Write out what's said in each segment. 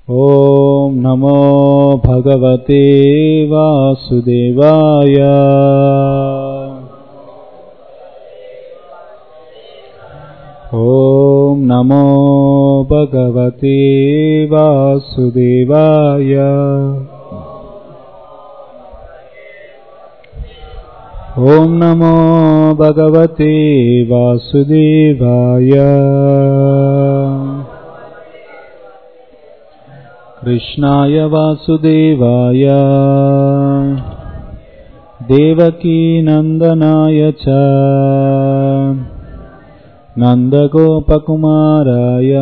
ॐ नमो भगवते वासुदेवाय ॐ नमो भगवते वासुदेवाय ॐ नमो भगवते वासुदेवाय कृष्णाय वासुदेवाय देवकीनन्दनाय च नन्दगोपकुमाराय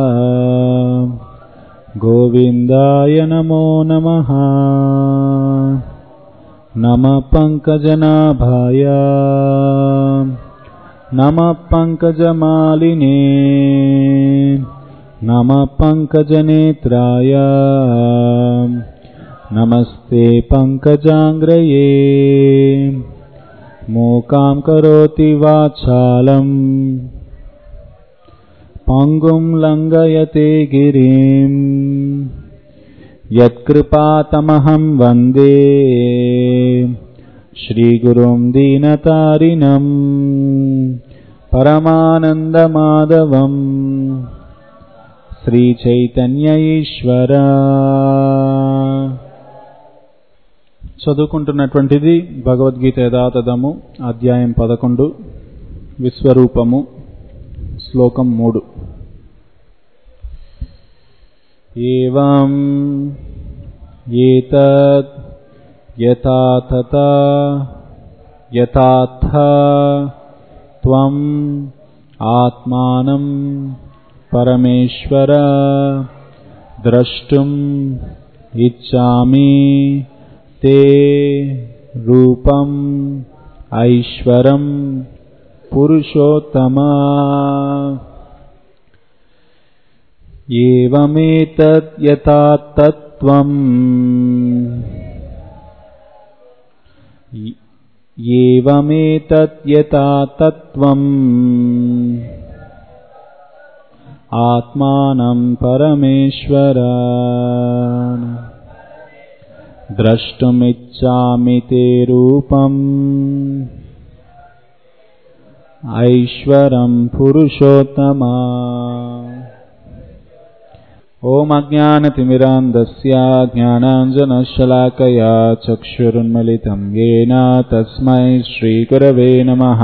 गोविन्दाय नमो नमः नमः पङ्कजनाभाय नमः पङ्कजमालिने नमः पङ्कजनेत्राय नमस्ते पङ्कजाङ्ग्रये मूकां करोति वाचालम् पङ्गुं लङ्घयते गिरिम् यत्कृपातमहं वन्दे श्रीगुरुं दीनतारिणम् परमानन्दमाधवम् శ్రీచైతన్య ఈశ్వర చదువుకుంటున్నటువంటిది భగవద్గీత యథాతథము అధ్యాయం పదకొండు విశ్వరూపము శ్లోకం మూడు ఏం ఏతత్ యథాతథ యథార్థ త్వం ఆత్మానం పరమేశ్వర ద్రష్టుం ఇచ్చామి తే రూపం ఐశ్వరం పురుషోత్తమా ఏవమేతత్ యథాతత్వం ఏవమేతత్ యథాతత్వం आत्मानं परमेश्वर द्रष्टुमिच्छामि ते रूपम् ऐश्वरं पुरुषोत्तमा ॐ अज्ञानतिमिरान्धस्य ज्ञानाञ्जनशलाकया चक्षुरुन्मलितं येन तस्मै श्रीगुरवे नमः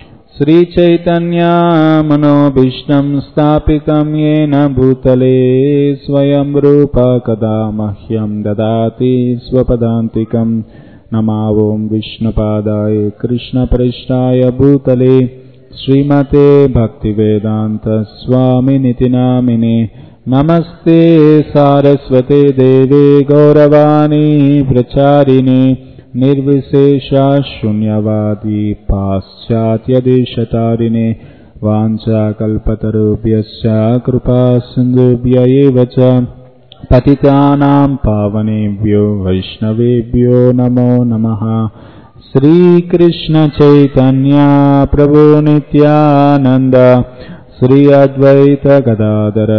श्रीचैतन्यामनोभीष्टं स्थापितं येन भूतले स्वयं रूप कदा मह्यं ददाति स्वपदान्तिकं नमावों विष्णुपादाय कृष्णपृष्ठाय भूतले श्रीमते भक्तिवेदान्तस्वामिनिति नामिने नमस्ते सारस्वते देवे गौरवाणी प्रचारिणे निर्विशेषा शून्यवादी पाश्चात्यदेशतारिणे वाञ्छाकल्पतरुभ्यश्च कृपा सिन्धुभ्य एव च पतितानां पावनेभ्यो वैष्णवेभ्यो नमो नमः श्रीकृष्णचैतन्या प्रभो नित्यानन्द श्री अद्वैत गदाधर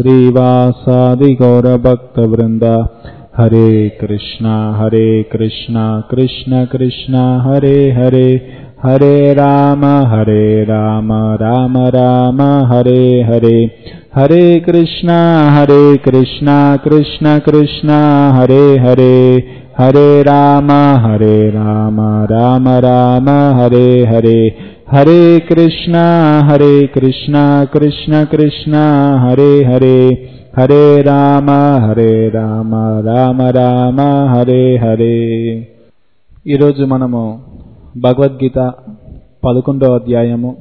श्रीवासादिगौरभक्तवृन्द हरे कृष्णा हरे कृष्णा कृष्ण कृष्ण हरे हरे हरे राम हरे राम राम राम हरे हरे हरे कृष्णा हरे कृष्णा कृष्ण कृष्ण हरे हरे हरे राम हरे राम राम राम हरे हरे हरे कृष्णा हरे कृष्णा कृष्ण कृष्ण हरे हरे హరే రామ హరే రామ రామ రామ హరే హరే ఈరోజు మనము భగవద్గీత పదకొండవ అధ్యాయము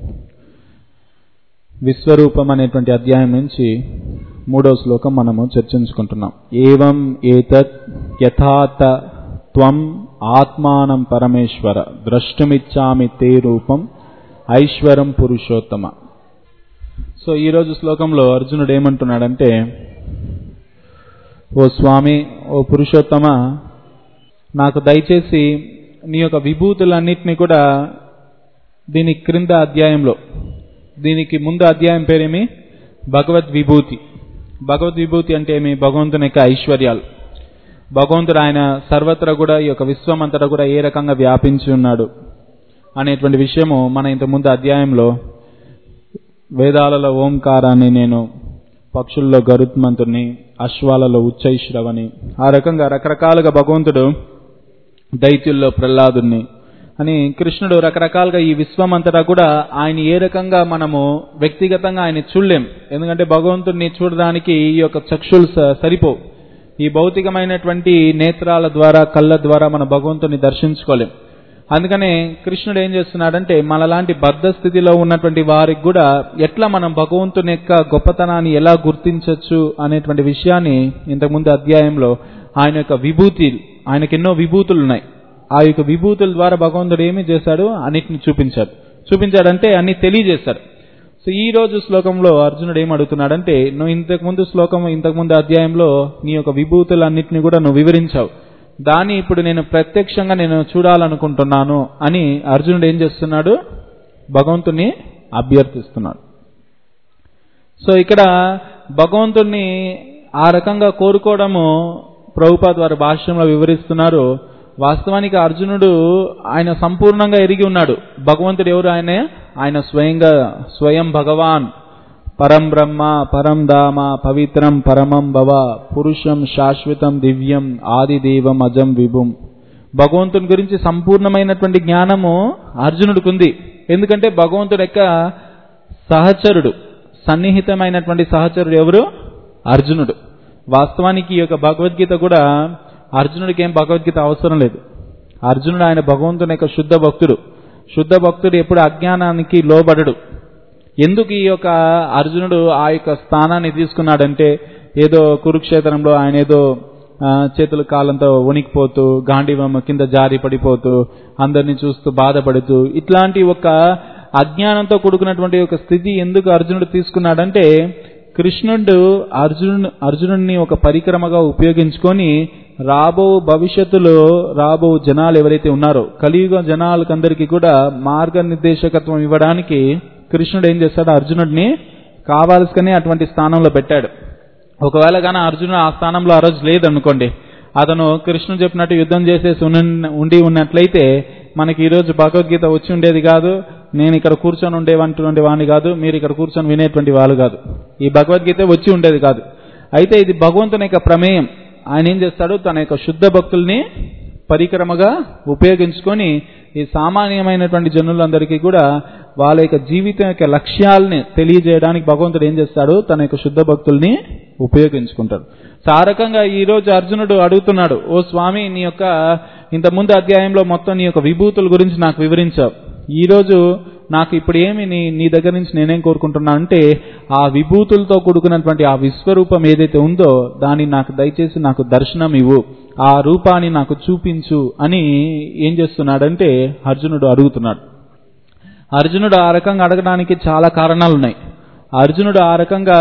విశ్వరూపం అనేటువంటి అధ్యాయం నుంచి మూడవ శ్లోకం మనము చర్చించుకుంటున్నాం ఏవం ఏతత్ యథాత త్వం ఆత్మానం పరమేశ్వర ద్రష్టుమిచ్చామి తే రూపం ఐశ్వరం పురుషోత్తమ సో ఈరోజు శ్లోకంలో అర్జునుడు ఏమంటున్నాడంటే ఓ స్వామి ఓ పురుషోత్తమ నాకు దయచేసి నీ యొక్క విభూతులన్నిటినీ కూడా దీని క్రింద అధ్యాయంలో దీనికి ముందు అధ్యాయం పేరేమి భగవద్ విభూతి భగవద్ విభూతి అంటే ఏమి భగవంతుని యొక్క ఐశ్వర్యాలు భగవంతుడు ఆయన సర్వత్రా కూడా ఈ యొక్క విశ్వం అంతటా కూడా ఏ రకంగా వ్యాపించి ఉన్నాడు అనేటువంటి విషయము మన ఇంతకుముందు అధ్యాయంలో వేదాలలో ఓంకారాన్ని నేను పక్షుల్లో గరుత్మంతుని అశ్వాలలో ఉచ్చైశ్రవని ఆ రకంగా రకరకాలుగా భగవంతుడు దైత్యుల్లో ప్రహ్లాదుని అని కృష్ణుడు రకరకాలుగా ఈ విశ్వం అంతటా కూడా ఆయన ఏ రకంగా మనము వ్యక్తిగతంగా ఆయన చూడలేం ఎందుకంటే భగవంతుడిని చూడడానికి ఈ యొక్క చక్షులు స- సరిపోవు ఈ భౌతికమైనటువంటి నేత్రాల ద్వారా కళ్ళ ద్వారా మన భగవంతుని దర్శించుకోలేం అందుకనే కృష్ణుడు ఏం చేస్తున్నాడంటే మనలాంటి బద్ధ స్థితిలో ఉన్నటువంటి వారికి కూడా ఎట్లా మనం భగవంతుని యొక్క గొప్పతనాన్ని ఎలా గుర్తించవచ్చు అనేటువంటి విషయాన్ని ఇంతకుముందు అధ్యాయంలో ఆయన యొక్క విభూతి ఆయనకి ఎన్నో విభూతులు ఉన్నాయి ఆ యొక్క విభూతుల ద్వారా భగవంతుడు ఏమి చేశాడు అన్నిటిని చూపించాడు చూపించాడంటే అన్ని తెలియజేశాడు సో ఈ రోజు శ్లోకంలో అర్జునుడు ఏం అడుగుతున్నాడంటే నువ్వు ఇంతకు ముందు శ్లోకం ఇంతకు ముందు అధ్యాయంలో నీ యొక్క విభూతులన్నింటినీ కూడా నువ్వు వివరించావు దాన్ని ఇప్పుడు నేను ప్రత్యక్షంగా నేను చూడాలనుకుంటున్నాను అని అర్జునుడు ఏం చేస్తున్నాడు భగవంతుని అభ్యర్థిస్తున్నాడు సో ఇక్కడ భగవంతుణ్ణి ఆ రకంగా కోరుకోవడము ప్రభుపాద్ వారి భాష్యంలో వివరిస్తున్నారు వాస్తవానికి అర్జునుడు ఆయన సంపూర్ణంగా ఎరిగి ఉన్నాడు భగవంతుడు ఎవరు ఆయనే ఆయన స్వయంగా స్వయం భగవాన్ పరం బ్రహ్మ పరం ధామ పవిత్రం పరమం భవ పురుషం శాశ్వతం దివ్యం ఆదిదేవం అజం విభుం భగవంతుని గురించి సంపూర్ణమైనటువంటి జ్ఞానము అర్జునుడికి ఉంది ఎందుకంటే భగవంతుడి యొక్క సహచరుడు సన్నిహితమైనటువంటి సహచరుడు ఎవరు అర్జునుడు వాస్తవానికి ఈ యొక్క భగవద్గీత కూడా అర్జునుడికి ఏం భగవద్గీత అవసరం లేదు అర్జునుడు ఆయన భగవంతుని యొక్క శుద్ధ భక్తుడు శుద్ధ భక్తుడు ఎప్పుడు అజ్ఞానానికి లోబడడు ఎందుకు ఈ యొక్క అర్జునుడు ఆ యొక్క స్థానాన్ని తీసుకున్నాడంటే ఏదో కురుక్షేత్రంలో ఆయన ఏదో ఆ, చేతుల కాలంతో వణికిపోతూ గాంధీవం కింద జారి పడిపోతూ అందరిని చూస్తూ బాధపడుతూ ఇట్లాంటి ఒక అజ్ఞానంతో కూడుకున్నటువంటి ఒక స్థితి ఎందుకు అర్జునుడు తీసుకున్నాడంటే కృష్ణుడు అర్జును అర్జునుడిని ఒక పరిక్రమగా ఉపయోగించుకొని రాబో భవిష్యత్తులో రాబో జనాలు ఎవరైతే ఉన్నారో కలియుగ జనాలకందరికీ కూడా మార్గనిర్దేశకత్వం ఇవ్వడానికి కృష్ణుడు ఏం చేస్తాడు అర్జునుడిని కావాల్సుకనే అటువంటి స్థానంలో పెట్టాడు ఒకవేళ కానీ అర్జునుడు ఆ స్థానంలో ఆ రోజు లేదనుకోండి అతను కృష్ణుడు చెప్పినట్టు యుద్ధం చేసేసి ఉన్న- ఉండి ఉన్నట్లయితే మనకి ఈరోజు భగవద్గీత వచ్చి ఉండేది కాదు నేను ఇక్కడ కూర్చొని ఉండేవంటువంటి వాడిని కాదు మీరు ఇక్కడ కూర్చొని వినేటువంటి వాళ్ళు కాదు ఈ భగవద్గీత వచ్చి ఉండేది కాదు అయితే ఇది భగవంతుని యొక్క ప్రమేయం ఆయన ఏం చేస్తాడు తన యొక్క శుద్ధ భక్తుల్ని పరిక్రమగా ఉపయోగించుకొని ఈ సామాన్యమైనటువంటి జనులందరికీ కూడా వాళ్ళ యొక్క జీవితం యొక్క లక్ష్యాలని తెలియజేయడానికి భగవంతుడు ఏం చేస్తాడు తన యొక్క శుద్ధ భక్తుల్ని ఉపయోగించుకుంటాడు సో ఆ రకంగా ఈ రోజు అర్జునుడు అడుగుతున్నాడు ఓ స్వామి నీ యొక్క ఇంత ముందు అధ్యాయంలో మొత్తం నీ యొక్క విభూతుల గురించి నాకు వివరించావు ఈ రోజు నాకు ఇప్పుడు ఏమి నీ నీ దగ్గర నుంచి నేనేం కోరుకుంటున్నా అంటే ఆ విభూతులతో కూడుకున్నటువంటి ఆ విశ్వరూపం ఏదైతే ఉందో దాన్ని నాకు దయచేసి నాకు దర్శనం ఇవ్వు ఆ రూపాన్ని నాకు చూపించు అని ఏం చేస్తున్నాడంటే అర్జునుడు అడుగుతున్నాడు అర్జునుడు ఆ రకంగా అడగడానికి చాలా కారణాలు ఉన్నాయి అర్జునుడు ఆ రకంగా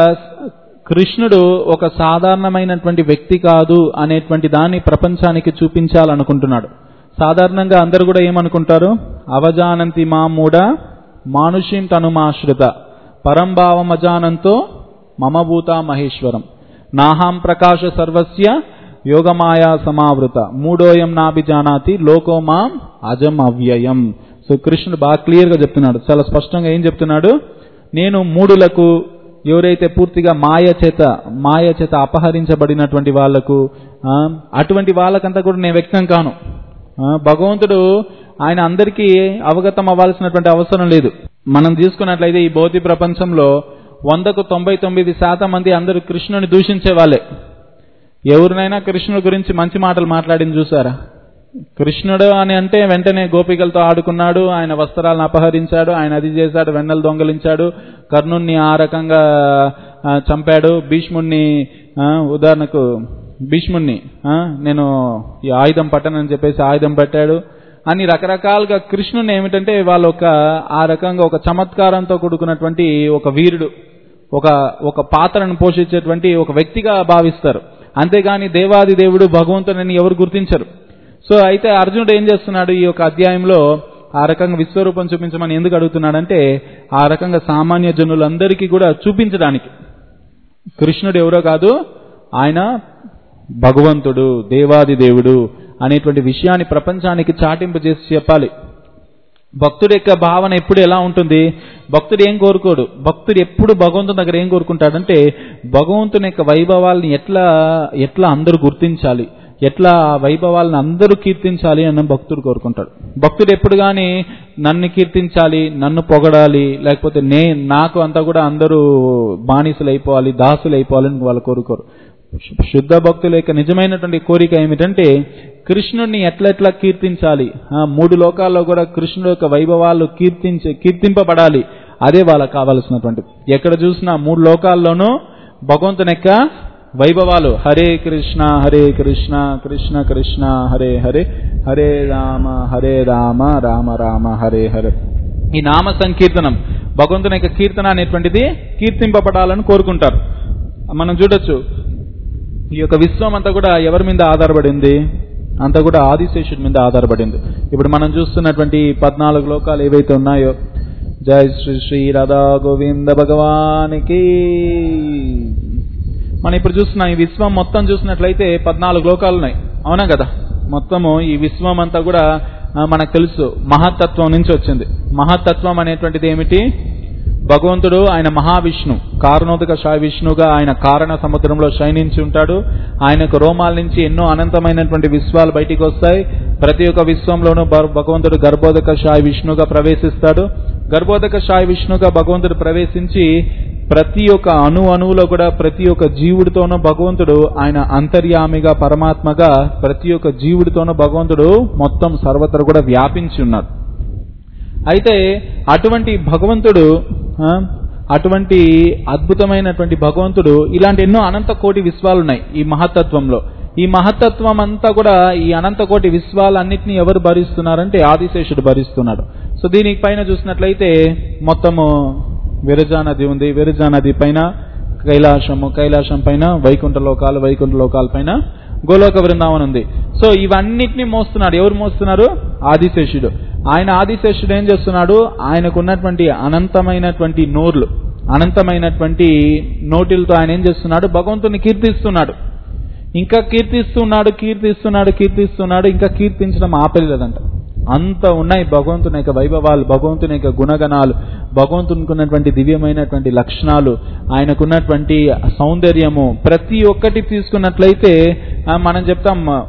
కృష్ణుడు ఒక సాధారణమైనటువంటి వ్యక్తి కాదు అనేటువంటి దాన్ని ప్రపంచానికి చూపించాలనుకుంటున్నాడు సాధారణంగా అందరూ కూడా ఏమనుకుంటారు అవజానంతి మా మూడ మానుష్యం తనుమాశ్రిత పరంభావమజానంతో మమభూత మహేశ్వరం నాహాం ప్రకాశ సర్వస్య యోగమాయా సమావృత మూడోయం నాభిజానాతి లోకో మాం అజం అవ్యయం సో కృష్ణుడు బాగా క్లియర్గా చెప్తున్నాడు చాలా స్పష్టంగా ఏం చెప్తున్నాడు నేను మూడులకు ఎవరైతే పూర్తిగా మాయ చేత మాయ చేత అపహరించబడినటువంటి వాళ్లకు ఆ, అటువంటి వాళ్ళకంతా కూడా నేను వ్యక్తం కాను ఆ, భగవంతుడు ఆయన అందరికీ అవగతం అవ్వాల్సినటువంటి అవసరం లేదు మనం తీసుకున్నట్లయితే ఈ భౌతిక ప్రపంచంలో వందకు తొంభై తొమ్మిది శాతం మంది అందరూ కృష్ణుని దూషించే వాళ్ళే ఎవరినైనా కృష్ణుడి గురించి మంచి మాటలు మాట్లాడింది చూసారా కృష్ణుడు అని అంటే వెంటనే గోపికలతో ఆడుకున్నాడు ఆయన వస్త్రాలను అపహరించాడు ఆయన అది చేశాడు వెన్నెలు దొంగలించాడు కర్ణుణ్ణి ఆ రకంగా ఆ, చంపాడు భీష్ముణ్ణి ఆ, ఉదాహరణకు భీష్ముణ్ణి ఆ, నేను ఈ ఆయుధం పట్టనని చెప్పేసి ఆయుధం పెట్టాడు అని రకరకాలుగా కృష్ణుని ఏమిటంటే వాళ్ళు ఒక ఆ రకంగా ఒక చమత్కారంతో కూడుకున్నటువంటి ఒక వీరుడు ఒక ఒక పాత్రను పోషించేటువంటి ఒక వ్యక్తిగా భావిస్తారు అంతేగాని దేవాది దేవుడు భగవంతుడని ఎవరు గుర్తించరు సో అయితే అర్జునుడు ఏం చేస్తున్నాడు ఈ యొక్క అధ్యాయంలో ఆ రకంగా విశ్వరూపం చూపించమని ఎందుకు అడుగుతున్నాడంటే ఆ రకంగా సామాన్య జనులందరికీ కూడా చూపించడానికి కృష్ణుడు ఎవరో కాదు ఆయన భగవంతుడు దేవాది దేవుడు అనేటువంటి విషయాన్ని ప్రపంచానికి చాటింపు చేసి చెప్పాలి భక్తుడి యొక్క భావన ఎప్పుడు ఎలా ఉంటుంది భక్తుడు ఏం కోరుకోడు భక్తుడు ఎప్పుడు భగవంతుని దగ్గర ఏం కోరుకుంటాడంటే భగవంతుని యొక్క వైభవాల్ని ఎట్లా ఎట్లా అందరూ గుర్తించాలి ఎట్లా ఆ వైభవాలను అందరూ కీర్తించాలి అని భక్తుడు కోరుకుంటాడు భక్తుడు ఎప్పుడు కానీ నన్ను కీర్తించాలి నన్ను పొగడాలి లేకపోతే నే నాకు అంతా కూడా అందరూ బానిసలు అయిపోవాలి దాసులు అయిపోవాలని వాళ్ళు కోరుకోరు శుద్ధ భక్తుల యొక్క నిజమైనటువంటి కోరిక ఏమిటంటే కృష్ణుడిని ఎట్లా ఎట్లా కీర్తించాలి ఆ మూడు లోకాల్లో కూడా కృష్ణుడు యొక్క వైభవాలు కీర్తించే కీర్తింపబడాలి అదే వాళ్ళకి కావలసినటువంటి ఎక్కడ చూసినా మూడు లోకాల్లోనూ భగవంతుని యొక్క వైభవాలు హరే కృష్ణ హరే కృష్ణ కృష్ణ కృష్ణ హరే హరే హరే రామ హరే రామ రామ రామ హరే హరే ఈ నామ సంకీర్తనం భగవంతుని యొక్క కీర్తన అనేటువంటిది కీర్తింపబడాలని కోరుకుంటారు మనం చూడొచ్చు ఈ యొక్క విశ్వం అంతా కూడా ఎవరి మీద ఆధారపడింది అంతా కూడా ఆదిశేషుడి మీద ఆధారపడింది ఇప్పుడు మనం చూస్తున్నటువంటి పద్నాలుగు లోకాలు ఏవైతే ఉన్నాయో జై శ్రీ శ్రీ రాధా గోవింద భగవానికి మనం ఇప్పుడు చూస్తున్నాం ఈ విశ్వం మొత్తం చూసినట్లయితే పద్నాలుగు లోకాలు ఉన్నాయి అవునా కదా మొత్తము ఈ విశ్వం అంతా కూడా ఆ, మనకు తెలుసు మహత్తత్వం నుంచి వచ్చింది మహత్తత్వం అనేటువంటిది ఏమిటి భగవంతుడు ఆయన మహావిష్ణు కారణోదక శాయ విష్ణుగా ఆయన కారణ సముద్రంలో శయనించి ఉంటాడు ఆయనకు రోమాల నుంచి ఎన్నో అనంతమైనటువంటి విశ్వాలు బయటికి వస్తాయి ప్రతి ఒక్క విశ్వంలోనూ భ- భగవంతుడు గర్భోదక శాయ విష్ణుగా ప్రవేశిస్తాడు గర్భోదక శాయ విష్ణుగా భగవంతుడు ప్రవేశించి ప్రతి ఒక్క అణు అణువులో కూడా ప్రతి ఒక్క జీవుడితోనూ భగవంతుడు ఆయన అంతర్యామిగా పరమాత్మగా ప్రతి ఒక్క జీవుడితోనూ భగవంతుడు మొత్తం సర్వత్ర కూడా వ్యాపించి ఉన్నాడు అయితే అటువంటి భగవంతుడు ఆ, అటువంటి అద్భుతమైనటువంటి భగవంతుడు ఇలాంటి ఎన్నో అనంత కోటి విశ్వాలు ఉన్నాయి ఈ మహత్తత్వంలో ఈ మహత్తత్వం అంతా కూడా ఈ అనంత కోటి విశ్వాలన్నింటినీ ఎవరు భరిస్తున్నారంటే ఆదిశేషుడు భరిస్తున్నాడు సో దీనికి పైన చూసినట్లయితే మొత్తము విరజా నది ఉంది విరజా నది పైన కైలాసము కైలాసం పైన వైకుంఠ లోకాలు వైకుంఠ లోకాల పైన గోలోక బృందావనం ఉంది సో ఇవన్నిటిని మోస్తున్నాడు ఎవరు మోస్తున్నారు ఆదిశేషుడు ఆయన ఆదిశేషుడు ఏం చేస్తున్నాడు ఆయనకు ఉన్నటువంటి అనంతమైనటువంటి నోర్లు అనంతమైనటువంటి నోటిలతో ఆయన ఏం చేస్తున్నాడు భగవంతుని కీర్తిస్తున్నాడు ఇంకా కీర్తిస్తున్నాడు కీర్తిస్తున్నాడు కీర్తిస్తున్నాడు ఇంకా కీర్తించడం ఆపలేదంట అంత ఉన్నాయి భగవంతుని యొక్క వైభవాలు భగవంతుని యొక్క గుణగణాలు భగవంతునికి ఉన్నటువంటి దివ్యమైనటువంటి లక్షణాలు ఆయనకున్నటువంటి సౌందర్యము ప్రతి ఒక్కటి తీసుకున్నట్లయితే ఆ, మనం చెప్తాం ఆ,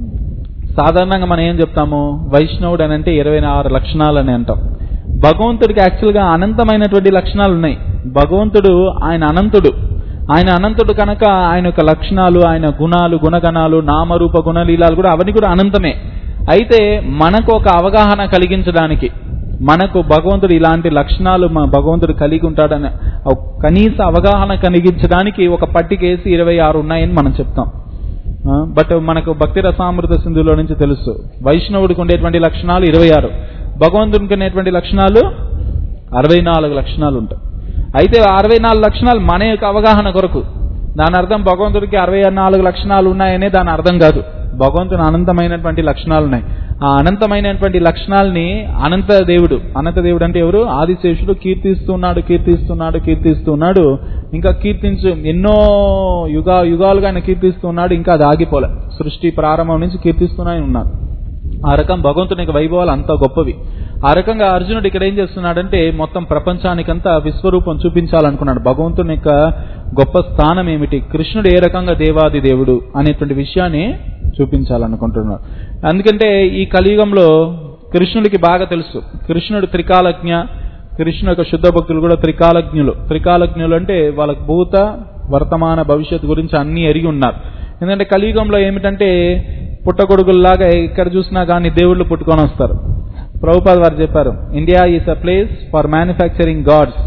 సాధారణంగా మనం ఏం చెప్తాము వైష్ణవుడు అని అంటే ఇరవై ఆరు లక్షణాలు అని అంటాం భగవంతుడికి యాక్చువల్గా అనంతమైనటువంటి లక్షణాలు ఉన్నాయి భగవంతుడు ఆయన అనంతుడు ఆయన అనంతుడు కనుక ఆయన యొక్క లక్షణాలు ఆయన గుణాలు గుణగణాలు నామరూప గుణలీలాలు కూడా అవన్నీ కూడా అనంతమే అయితే మనకు ఒక అవగాహన కలిగించడానికి మనకు భగవంతుడు ఇలాంటి లక్షణాలు మన భగవంతుడు కలిగి ఉంటాడని ఒక కనీస అవగాహన కలిగించడానికి ఒక పట్టికేసి ఇరవై ఆరు ఉన్నాయని మనం చెప్తాం ఆ, బట్ మనకు భక్తి రసామృత సింధులో నుంచి తెలుసు వైష్ణవుడికి ఉండేటువంటి లక్షణాలు ఇరవై ఆరు భగవంతునికి ఉండేటువంటి లక్షణాలు అరవై నాలుగు లక్షణాలు ఉంటాయి అయితే ఆ అరవై నాలుగు లక్షణాలు మన యొక్క అవగాహన కొరకు దాని అర్థం భగవంతుడికి అరవై నాలుగు లక్షణాలు ఉన్నాయనే దాని అర్థం కాదు భగవంతుని అనంతమైనటువంటి లక్షణాలు ఉన్నాయి ఆ అనంతమైనటువంటి లక్షణాలని అనంత దేవుడు అనంత దేవుడు అంటే ఎవరు ఆదిశేషుడు కీర్తిస్తున్నాడు కీర్తిస్తున్నాడు కీర్తిస్తున్నాడు ఇంకా కీర్తించు ఎన్నో యుగా యుగాలుగా ఆయన కీర్తిస్తున్నాడు ఇంకా అది ఆగిపోలే సృష్టి ప్రారంభం నుంచి కీర్తిస్తూనే ఉన్నాడు ఆ రకం భగవంతుని యొక్క వైభవాలు అంత గొప్పవి ఆ రకంగా అర్జునుడు ఇక్కడ ఏం చేస్తున్నాడంటే మొత్తం ప్రపంచానికంతా విశ్వరూపం చూపించాలనుకున్నాడు భగవంతుని యొక్క గొప్ప స్థానం ఏమిటి కృష్ణుడు ఏ రకంగా దేవాది దేవుడు అనేటువంటి విషయాన్ని చూపించాలనుకుంటున్నాడు ఎందుకంటే ఈ కలియుగంలో కృష్ణుడికి బాగా తెలుసు కృష్ణుడు త్రికాలజ్ఞ కృష్ణు యొక్క శుద్ధ భక్తులు కూడా త్రికాలజ్ఞులు త్రికాలజ్ఞులు అంటే వాళ్ళకు భూత వర్తమాన భవిష్యత్తు గురించి అన్ని ఎరిగి ఉన్నారు ఎందుకంటే కలియుగంలో ఏమిటంటే పుట్టగొడుగుల్లాగా ఎక్కడ చూసినా కానీ దేవుళ్ళు పుట్టుకొని వస్తారు ప్రభుపాద్ వారు చెప్పారు India is a place for manufacturing gods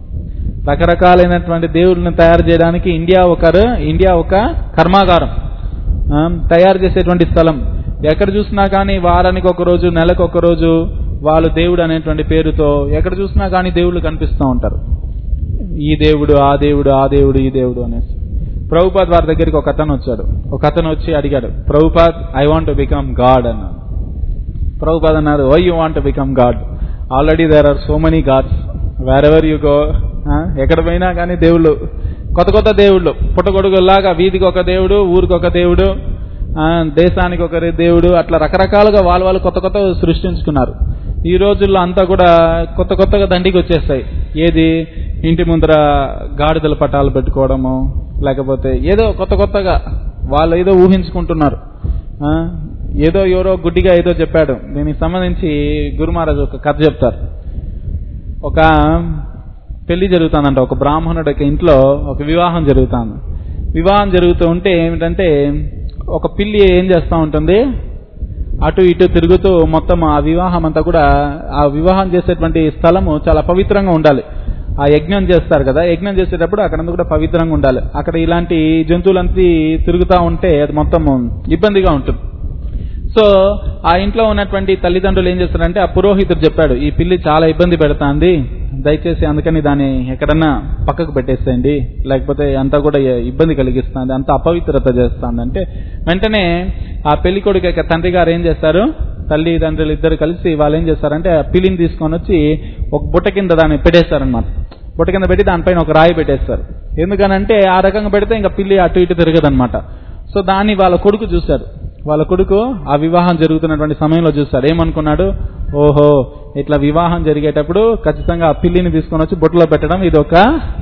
రకరకాలైనటువంటి దేవుళ్ళని తయారు చేయడానికి ఇండియా ఒక ఇండియా ఒక కర్మాగారం ఆ, తయారు చేసేటువంటి స్థలం ఎక్కడ చూసినా కానీ వారానికి ఒక రోజు నెలకు ఒక రోజు వాళ్ళు దేవుడు అనేటువంటి పేరుతో ఎక్కడ చూసినా కానీ దేవుళ్ళు కనిపిస్తూ ఉంటారు ఈ దేవుడు ఆ దేవుడు ఆ దేవుడు ఈ దేవుడు అనేసి ప్రభుపాద్ వారి దగ్గరికి ఒక అతను వచ్చాడు ఒక అతను వచ్చి అడిగాడు Prabhupad I want to become God అన్నాడు ప్రభుపాద్ అన్నారు why you want become God already there are so many gods wherever you go ఎక్కడ పోయినా కానీ దేవుళ్ళు కొత్త కొత్త దేవుళ్ళు పుట్టగొడుగులాగా వీధికి ఒక దేవుడు ఊరికి ఒక దేవుడు ఆ, దేశానికి ఒక దేవుడు అట్లా రకరకాలుగా వాళ్ళు వాళ్ళు కొత్త కొత్త సృష్టించుకున్నారు ఈ రోజుల్లో అంతా కూడా కొత్త కొత్తగా దండికి వచ్చేస్తాయి ఏది ఇంటి ముందర గాడిదల పటాలు పెట్టుకోవడము లేకపోతే ఏదో కొత్త కొత్తగా వాళ్ళు ఏదో ఊహించుకుంటున్నారు ఆ, ఏదో ఎవరో గుడ్డిగా ఏదో చెప్పాడు దీనికి సంబంధించి గురు మహారాజు ఒక కథ చెప్తారు ఒక పెళ్లి జరుగుతుందంట ఒక బ్రాహ్మణుడి యొక్క ఇంట్లో ఒక వివాహం జరుగుతుంది వివాహం జరుగుతూ ఉంటే ఏమిటంటే ఒక పిల్లి ఏం చేస్తూ ఉంటుంది అటు ఇటు తిరుగుతూ మొత్తం ఆ వివాహం అంతా కూడా ఆ వివాహం చేసేటువంటి స్థలము చాలా పవిత్రంగా ఉండాలి ఆ యజ్ఞం చేస్తారు కదా యజ్ఞం చేసేటప్పుడు అక్కడంతా కూడా పవిత్రంగా ఉండాలి అక్కడ ఇలాంటి జంతువులంతా తిరుగుతూ ఉంటే అది మొత్తం ఇబ్బందిగా ఉంటుంది సో ఆ ఇంట్లో ఉన్నటువంటి తల్లిదండ్రులు ఏం చేస్తారంటే ఆ పురోహితుడు చెప్పాడు ఈ పిల్లి చాలా ఇబ్బంది పెడతాంది దయచేసి అందుకని దాన్ని ఎక్కడన్నా పక్కకు పెట్టేసేయండి లేకపోతే అంతా కూడా ఇబ్బంది కలిగిస్తుంది అంత అపవిత్రత చేస్తుంది అంటే వెంటనే ఆ పెళ్లి కొడుకు యొక్క తండ్రి గారు ఏం చేస్తారు తల్లి తండ్రులు ఇద్దరు కలిసి వాళ్ళు ఏం చేస్తారంటే ఆ పిల్లిని తీసుకొని వచ్చి ఒక బుట్ట కింద దాన్ని పెట్టేస్తారనమాట బుట్ట కింద పెట్టి దానిపైన ఒక రాయి పెట్టేస్తారు ఎందుకనంటే ఆ రకంగా పెడితే ఇంకా పిల్లి అటు ఇటు తిరగదనమాట సో దాన్ని వాళ్ళ కొడుకు చూశారు వాళ్ళ కొడుకు ఆ వివాహం జరుగుతున్నటువంటి సమయంలో చూశాడు ఏమనుకున్నాడు ఓహో ఇట్లా వివాహం జరిగేటప్పుడు ఖచ్చితంగా ఆ పిల్లిని తీసుకొని వచ్చి బొట్టులో పెట్టడం ఇది ఒక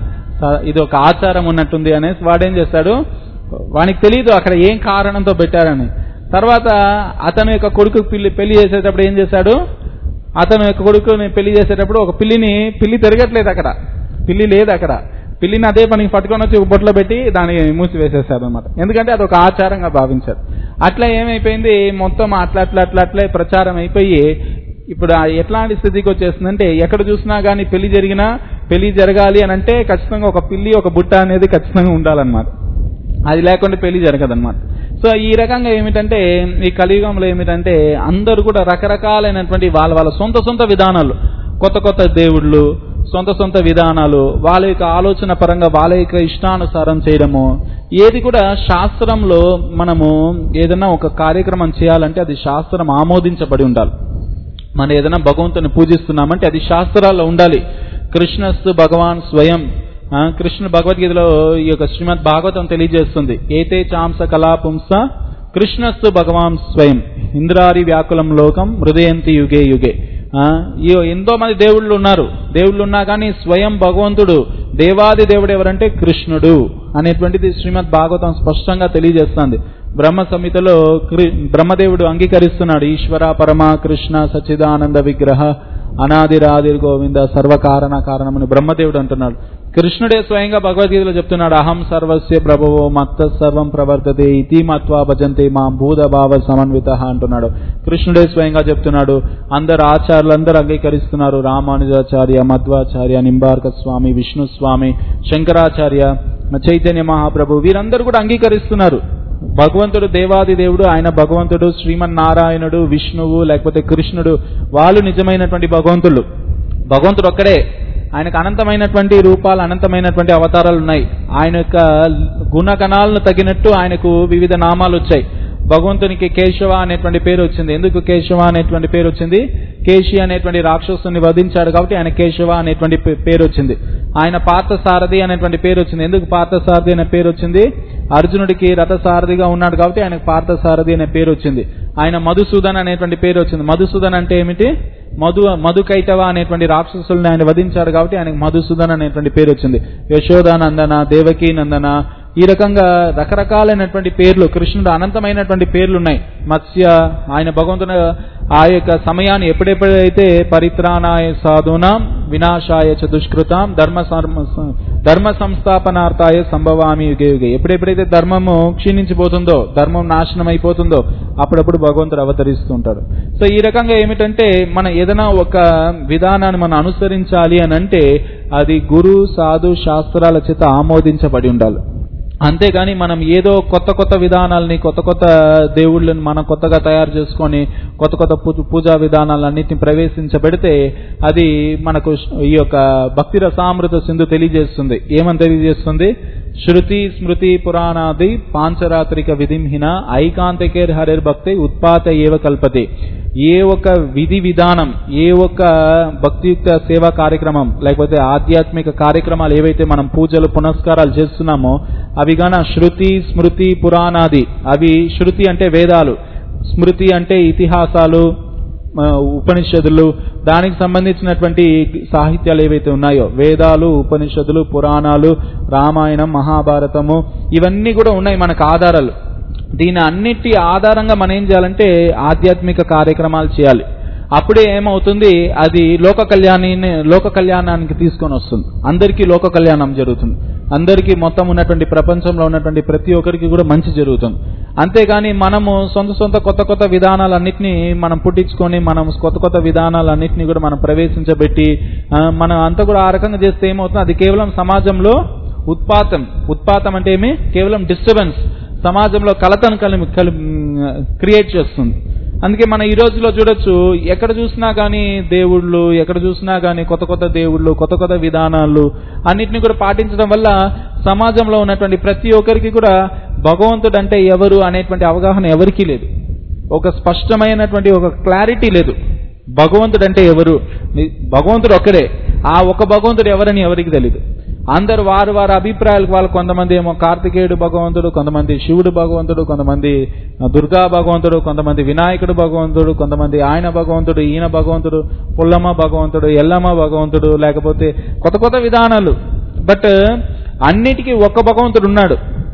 ఇది ఒక ఆచారం ఉన్నట్టుంది అనేసి వాడేం చేస్తాడు వానికి తెలియదు అక్కడ ఏం కారణంతో పెట్టారని తర్వాత అతను యొక్క కొడుకు పిల్లి పెళ్లి చేసేటప్పుడు ఏం చేశాడు అతను యొక్క కొడుకుని పెళ్లి చేసేటప్పుడు ఒక పిల్లిని పిల్లి తిరగట్లేదు అక్కడ పిల్లి లేదు అక్కడ పిల్లిని అదే పనికి పట్టుకొని వచ్చి ఒక బొట్లో పెట్టి దాన్ని మూసివేసేసారు అనమాట ఎందుకంటే అది ఒక ఆచారంగా భావించారు అట్లా ఏమైపోయింది మొత్తం అట్లా అట్లా అట్లా అట్లే ప్రచారం అయిపోయి ఇప్పుడు ఆ ఎట్లాంటి స్థితికి వచ్చేస్తుందంటే ఎక్కడ చూసినా కానీ పెళ్లి జరిగినా పెళ్లి జరగాలి అని అంటే ఖచ్చితంగా ఒక పిల్లి ఒక బుట్ట అనేది ఖచ్చితంగా ఉండాలన్నమాట అది లేకుండా పెళ్లి జరగదన్నమాట సో ఈ రకంగా ఏమిటంటే ఈ కలియుగంలో ఏమిటంటే అందరూ కూడా రకరకాలైనటువంటి వాళ్ళ వాళ్ళ సొంత సొంత విధానాలు కొత్త కొత్త దేవుళ్ళు సొంత సొంత విధానాలు వాళ్ళ యొక్క ఆలోచన పరంగా వాళ్ళ యొక్క ఇష్టానుసారం చేయడము ఏది కూడా శాస్త్రంలో మనము ఏదైనా ఒక కార్యక్రమం చేయాలంటే అది శాస్త్రం ఆమోదించబడి ఉండాలి మనం ఏదైనా భగవంతుని పూజిస్తున్నామంటే అది శాస్త్రాల్లో ఉండాలి కృష్ణస్తు భగవాన్ స్వయం ఆ, కృష్ణ భగవద్గీతలో ఈ యొక్క శ్రీమద్ భాగవతం తెలియజేస్తుంది ఏతే చాంస కళాపుంస కృష్ణస్తు భగవాన్ స్వయం ఇంద్రారి వ్యాకులం లోకం హృదయంతి యుగే యుగే ఆ, ఈ ఎంతో మంది దేవుళ్ళు ఉన్నారు దేవుళ్ళు ఉన్నా కానీ స్వయం భగవంతుడు దేవాది దేవుడు ఎవరంటే కృష్ణుడు అనేటువంటిది శ్రీమద్ భాగవతం స్పష్టంగా తెలియజేస్తుంది బ్రహ్మ సంహితలో కృ- బ్రహ్మదేవుడు అంగీకరిస్తున్నాడు ఈశ్వర పరమ కృష్ణ సచ్చిదానంద విగ్రహ అనాదిరాదిర్ గోవింద సర్వకారణ కారణమని బ్రహ్మదేవుడు అంటున్నాడు కృష్ణుడే స్వయంగా భగవద్గీతలో చెప్తున్నాడు అహం సర్వస్య ప్రభువో మత్త సర్వం ప్రవర్తతే ఇతి మత్వా భజంతే మా భూత భావ సమన్విత అంటున్నాడు కృష్ణుడే స్వయంగా చెప్తున్నాడు అందరు ఆచార్యులు అందరూ అంగీకరిస్తున్నారు రామానుజాచార్య మధ్వాచార్య నింబార్క స్వామి విష్ణు స్వామి శంకరాచార్య చైతన్య మహాప్రభు వీరందరూ కూడా అంగీకరిస్తున్నారు భగవంతుడు దేవాది దేవుడు ఆయన భగవంతుడు శ్రీమన్నారాయణుడు విష్ణువు లేకపోతే కృష్ణుడు వాళ్ళు నిజమైనటువంటి భగవంతులు భగవంతుడు ఒక్కడే ఆయనకు అనంతమైనటువంటి రూపాలు అనంతమైనటువంటి అవతారాలు ఉన్నాయి ఆయన యొక్క గుణగణాలను తగినట్టు ఆయనకు వివిధ నామాలు వచ్చాయి భగవంతునికి కేశవ అనేటువంటి పేరు వచ్చింది ఎందుకు కేశవ అనేటువంటి పేరు వచ్చింది కేశి అనేటువంటి రాక్షసుని వధించాడు కాబట్టి ఆయన కేశవ అనేటువంటి పే- పేరు వచ్చింది ఆయన పార్థసారథి అనేటువంటి పేరు వచ్చింది ఎందుకు పార్థసారథి అనే పేరు వచ్చింది అర్జునుడికి రథసారథిగా ఉన్నాడు కాబట్టి ఆయనకు పార్థసారథి అనే పేరు వచ్చింది ఆయన మధుసూదన్ అనేటువంటి పేరు వచ్చింది మధుసూదన్ అంటే ఏమిటి మధు మధుకైటవ అనేటువంటి రాక్షసుల్ని ఆయన వధించాడు కాబట్టి ఆయనకు మధుసూదన్ అనేటువంటి పేరు వచ్చింది యశోదానందన దేవకీ నందన ఈ రకంగా రకరకాలైనటువంటి పేర్లు కృష్ణుడు అనంతమైనటువంటి పేర్లు ఉన్నాయి మత్స్య ఆయన భగవంతుని ఆ యొక్క సమయాన్ని ఎప్పుడెప్పుడైతే పరిత్రాణాయ సాధూనాం వినాశాయ చ దుష్కృతాం ధర్మ సర్మ- ధర్మ సంస్థాపనార్థాయ సంభవామి యుగే యుగే ఎప్పుడెప్పుడైతే ధర్మము క్షీణించిపోతుందో ధర్మం నాశనం అయిపోతుందో అప్పుడప్పుడు భగవంతుడు అవతరిస్తూ ఉంటాడు సో ఈ రకంగా ఏమిటంటే మన ఏదైనా ఒక విధానాన్ని మనం అనుసరించాలి అని అంటే అది గురు సాధు శాస్త్రాల చేత ఆమోదించబడి ఉండాలి అంతేగాని మనం ఏదో కొత్త కొత్త విధానాలని కొత్త కొత్త దేవుళ్ళని మనం కొత్తగా తయారు చేసుకొని కొత్త కొత్త పూ- పూజా విధానాలన్నింటిని ప్రవేశించబెడితే అది మనకు ఈ యొక్క భక్తి రసామృత సింధు తెలియజేస్తుంది ఏమని తెలియజేస్తుంది శృతి స్మృతి పురాణాది పాంచరాత్రిక విధింహిన ఐకాంతికేర్ హరిర్ భక్తి ఉత్పాత ఏవ కల్పతే ఏ ఒక విధి విధానం ఏ ఒక భక్తియుక్త సేవా కార్యక్రమం లేకపోతే ఆధ్యాత్మిక కార్యక్రమాలు ఏవైతే మనం పూజలు పునస్కారాలు చేస్తున్నామో అవి గాన శృతి స్మృతి పురాణాది అవి శృతి అంటే వేదాలు స్మృతి అంటే ఇతిహాసాలు ఆ, ఉపనిషత్తులు దానికి సంబంధించినటువంటి సాహిత్యాలు ఏవైతే ఉన్నాయో వేదాలు ఉపనిషత్తులు పురాణాలు రామాయణం మహాభారతము ఇవన్నీ కూడా ఉన్నాయి మనకు ఆధారాలు దీని అన్నిటి ఆధారంగా మనం ఏం చేయాలంటే ఆధ్యాత్మిక కార్యక్రమాలు చేయాలి అప్పుడే ఏమవుతుంది అది లోక కళ్యాణాన్ని లోక కళ్యాణానికి తీసుకొని వస్తుంది అందరికీ లోక కళ్యాణం జరుగుతుంది అందరికీ మొత్తం ఉన్నటువంటి ప్రపంచంలో ఉన్నటువంటి ప్రతి ఒక్కరికి కూడా మంచి జరుగుతుంది అంతేగాని మనము సొంత సొంత కొత్త కొత్త విధానాలన్నింటినీ మనం పుట్టించుకొని మనం కొత్త కొత్త విధానాలన్నింటినీ కూడా మనం ప్రవేశించబెట్టి ఆ, మనం అంతా కూడా ఆ రకంగా చేస్తే ఏమవుతుంది అది కేవలం సమాజంలో ఉత్పాతం ఉత్పాతం అంటే ఏమి కేవలం డిస్టర్బెన్స్ సమాజంలో కలతను కలి క్రియేట్ చేస్తుంది అందుకే మనం ఈ రోజులో చూడొచ్చు ఎక్కడ చూసినా కానీ దేవుళ్ళు ఎక్కడ చూసినా కానీ కొత్త కొత్త దేవుళ్ళు కొత్త కొత్త విధానాలు అన్నిటిని కూడా పాటించడం వల్ల సమాజంలో ఉన్నటువంటి ప్రతి ఒక్కరికి కూడా భగవంతుడు అంటే ఎవరు అనేటువంటి అవగాహన ఎవరికీ లేదు ఒక స్పష్టమైనటువంటి ఒక క్లారిటీ లేదు భగవంతుడు అంటే ఎవరు ని- భగవంతుడు ఒక్కడే ఆ ఒక భగవంతుడు ఎవరని ఎవరికి తెలియదు అందరు వారు వారి అభిప్రాయాలకు వాళ్ళు కొంతమంది ఏమో కార్తికేయుడు భగవంతుడు కొంతమంది శివుడు భగవంతుడు కొంతమంది దుర్గా భగవంతుడు కొంతమంది వినాయకుడు భగవంతుడు కొంతమంది ఆయన భగవంతుడు ఈయన భగవంతుడు పుల్లమ్మ భగవంతుడు ఎల్లమ్మ భగవంతుడు లేకపోతే కొత్త కొత్త విధానాలు బట్ అన్నిటికీ ఒక్క భగవంతుడు ఉన్నాడు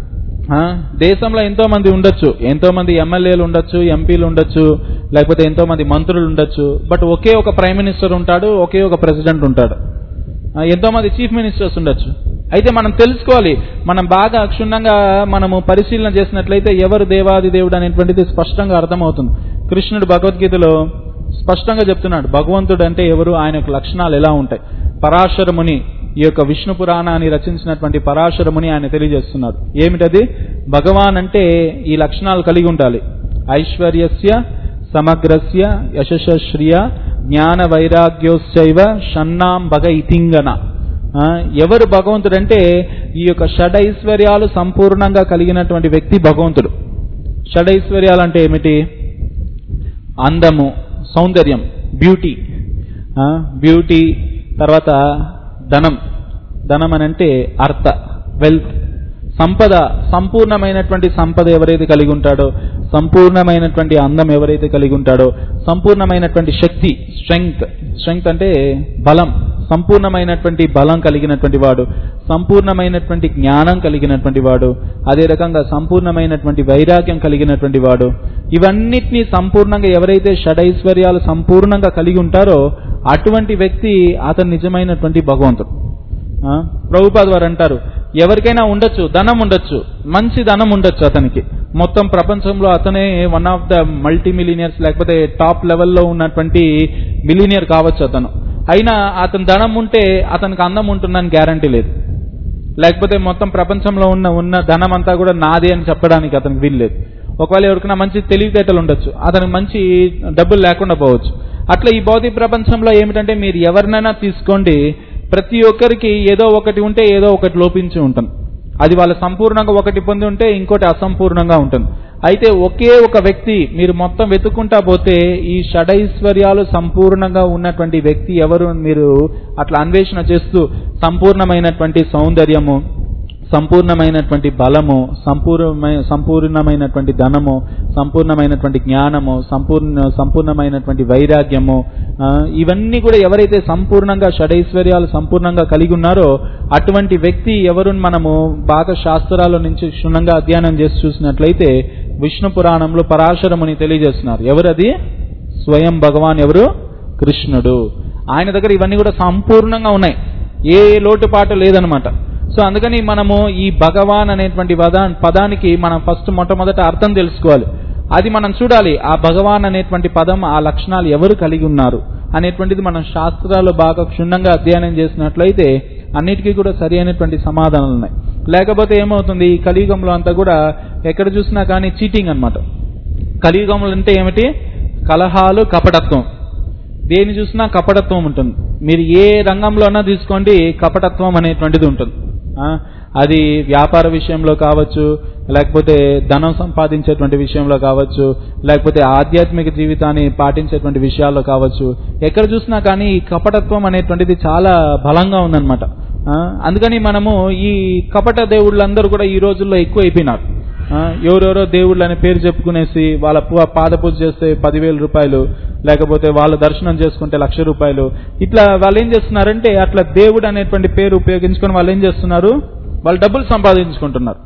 ఆ, దేశంలో ఎంతో మంది ఉండొచ్చు ఎంతో మంది ఎమ్మెల్యేలు ఉండొచ్చు ఎంపీలు ఉండొచ్చు లేకపోతే ఎంతో మంది మంత్రులు ఉండొచ్చు బట్ ఒకే ఒక ప్రైమ్ మినిస్టర్ ఉంటాడు ఒకే ఒక ప్రెసిడెంట్ ఉంటాడు ఆ, ఎంతో మంది చీఫ్ మినిస్టర్స్ ఉండొచ్చు అయితే మనం తెలుసుకోవాలి మనం బాగా క్షుణ్ణంగా మనము పరిశీలన చేసినట్లయితే ఎవరు దేవాది దేవుడు అనేటువంటిది స్పష్టంగా అర్థమవుతుంది కృష్ణుడు భగవద్గీతలో స్పష్టంగా చెప్తున్నాడు భగవంతుడు అంటే ఎవరు ఆయన యొక్క లక్షణాలు ఎలా ఉంటాయి పరాశర ముని ఈ యొక్క విష్ణు పురాణాన్ని రచించినటువంటి పరాశర ముని ఆయన తెలియజేస్తున్నారు ఏమిటది భగవాన్ అంటే ఈ లక్షణాలు కలిగి ఉండాలి ఐశ్వర్యస్య సమగ్రస్య యశశ్రియ జ్ఞాన వైరాగ్యోశ్చైవ షన్నాం భగ ఇతింగన ఆ, ఎవరు భగవంతుడు అంటే ఈ యొక్క షడైశ్వర్యాలు సంపూర్ణంగా కలిగినటువంటి వ్యక్తి భగవంతుడు షడైశ్వర్యాలు అంటే ఏమిటి అందము సౌందర్యం బ్యూటీ ఆ, బ్యూటీ తర్వాత ధనం ధనం అని అంటే అర్థ వెల్త్ సంపద సంపూర్ణమైనటువంటి సంపద ఎవరైతే కలిగి ఉంటాడో సంపూర్ణమైనటువంటి అందం ఎవరైతే కలిగి ఉంటాడో సంపూర్ణమైనటువంటి శక్తి స్ట్రెంగ్త్ స్ట్రెంగ్త్ అంటే బలం సంపూర్ణమైనటువంటి బలం కలిగినటువంటి వాడు సంపూర్ణమైనటువంటి జ్ఞానం కలిగినటువంటి వాడు అదే రకంగా సంపూర్ణమైనటువంటి వైరాగ్యం కలిగినటువంటి వాడు ఇవన్నిటినీ సంపూర్ణంగా ఎవరైతే షడైశ్వర్యాలు సంపూర్ణంగా కలిగి ఉంటారో అటువంటి వ్యక్తి అతను నిజమైనటువంటి భగవంతుడు ఆ, ప్రభుపాద్ వారు అంటారు ఎవరికైనా ఉండొచ్చు ధనం ఉండొచ్చు మంచి ధనం ఉండొచ్చు అతనికి మొత్తం ప్రపంచంలో అతనే one of the multi millionaires లేకపోతే టాప్ లెవెల్లో ఉన్నటువంటి మిలీనియర్ కావచ్చు అతను అయినా అతని ధనం ఉంటే అతనికి అందం ఉంటుందని గ్యారంటీ లేదు లేకపోతే మొత్తం ప్రపంచంలో ఉన్న ఉన్న ధనం అంతా కూడా నాదే అని చెప్పడానికి అతనికి వీల్లేదు ఒకవేళ ఎవరికైనా మంచి తెలివితేటలు ఉండొచ్చు అతనికి మంచి డబ్బులు లేకుండా పోవచ్చు అట్లా ఈ భౌతిక ప్రపంచంలో ఏమిటంటే మీరు ఎవరినైనా తీసుకోండి ప్రతి ఒక్కరికి ఏదో ఒకటి ఉంటే ఏదో ఒకటి లోపించి ఉంటుంది అది వాళ్ళ సంపూర్ణంగా ఒకటి పొంది ఉంటే ఇంకోటి అసంపూర్ణంగా ఉంటుంది అయితే ఒకే ఒక వ్యక్తి మీరు మొత్తం వెతుక్కుంటా పోతే ఈ షడైశ్వర్యాలు సంపూర్ణంగా ఉన్నటువంటి వ్యక్తి ఎవరు అని మీరు అట్లా అన్వేషణ చేస్తూ సంపూర్ణమైనటువంటి సౌందర్యము సంపూర్ణమైనటువంటి బలము సంపూర్ణమైన సంపూర్ణమైనటువంటి ధనము సంపూర్ణమైనటువంటి జ్ఞానము సంపూర్ణ సంపూర్ణమైనటువంటి వైరాగ్యము ఆ, ఇవన్నీ కూడా ఎవరైతే సంపూర్ణంగా షడైశ్వర్యాలు సంపూర్ణంగా కలిగి ఉన్నారో అటువంటి వ్యక్తి ఎవరుని మనము బాగా శాస్త్రాల నుంచి క్షుణ్ణంగా అధ్యయనం చేసి చూసినట్లయితే విష్ణు పురాణంలో పరాశరముని తెలియజేస్తున్నారు ఎవరది స్వయం భగవాన్ ఎవరు కృష్ణుడు ఆయన దగ్గర ఇవన్నీ కూడా సంపూర్ణంగా ఉన్నాయి ఏ లోటుపాటు లేదనమాట సో అందుకని మనము ఈ భగవాన్ అనేటువంటి పదా పదానికి మనం ఫస్ట్ మొట్టమొదట అర్థం తెలుసుకోవాలి అది మనం చూడాలి ఆ భగవాన్ అనేటువంటి పదం ఆ లక్షణాలు ఎవరు కలిగి ఉన్నారు అనేటువంటిది మనం శాస్త్రాలు బాగా క్షుణ్ణంగా అధ్యయనం చేసినట్లయితే అన్నిటికీ కూడా సరి అయినటువంటి సమాధానాలు ఉన్నాయి లేకపోతే ఏమవుతుంది ఈ కలియుగంలో అంతా కూడా ఎక్కడ చూసినా కానీ చీటింగ్ అన్నమాట కలియుగంలో అంటే ఏమిటి కలహాలు కపటత్వం దేని చూసినా కపటత్వం ఉంటుంది మీరు ఏ రంగంలోనా తీసుకోండి కపటత్వం అనేటువంటిది ఉంటుంది ఆ, అది వ్యాపార విషయంలో కావచ్చు లేకపోతే ధనం సంపాదించేటువంటి విషయంలో కావచ్చు లేకపోతే ఆధ్యాత్మిక జీవితాన్ని పాటించేటువంటి విషయాల్లో కావచ్చు ఎక్కడ చూసినా కానీ ఈ కపటత్వం అనేటువంటిది చాలా బలంగా ఉందన్నమాట ఆ, అందుకని మనము ఈ కపట దేవుళ్ళందరూ కూడా ఈ రోజుల్లో ఎక్కువ అయిపోయినారు ఆ, ఎవరెవరో దేవుళ్ళు అనే పేరు చెప్పుకునేసి వాళ్ళ పు- పాద పూజ చేస్తే పదివేల రూపాయలు లేకపోతే వాళ్ళ దర్శనం చేసుకుంటే లక్ష రూపాయలు ఇట్లా వాళ్ళు ఏం చేస్తున్నారంటే అట్లా దేవుడు అనేటువంటి పేరు ఉపయోగించుకొని వాళ్ళు ఏం చేస్తున్నారు వాళ్ళు డబ్బులు సంపాదించుకుంటున్నారు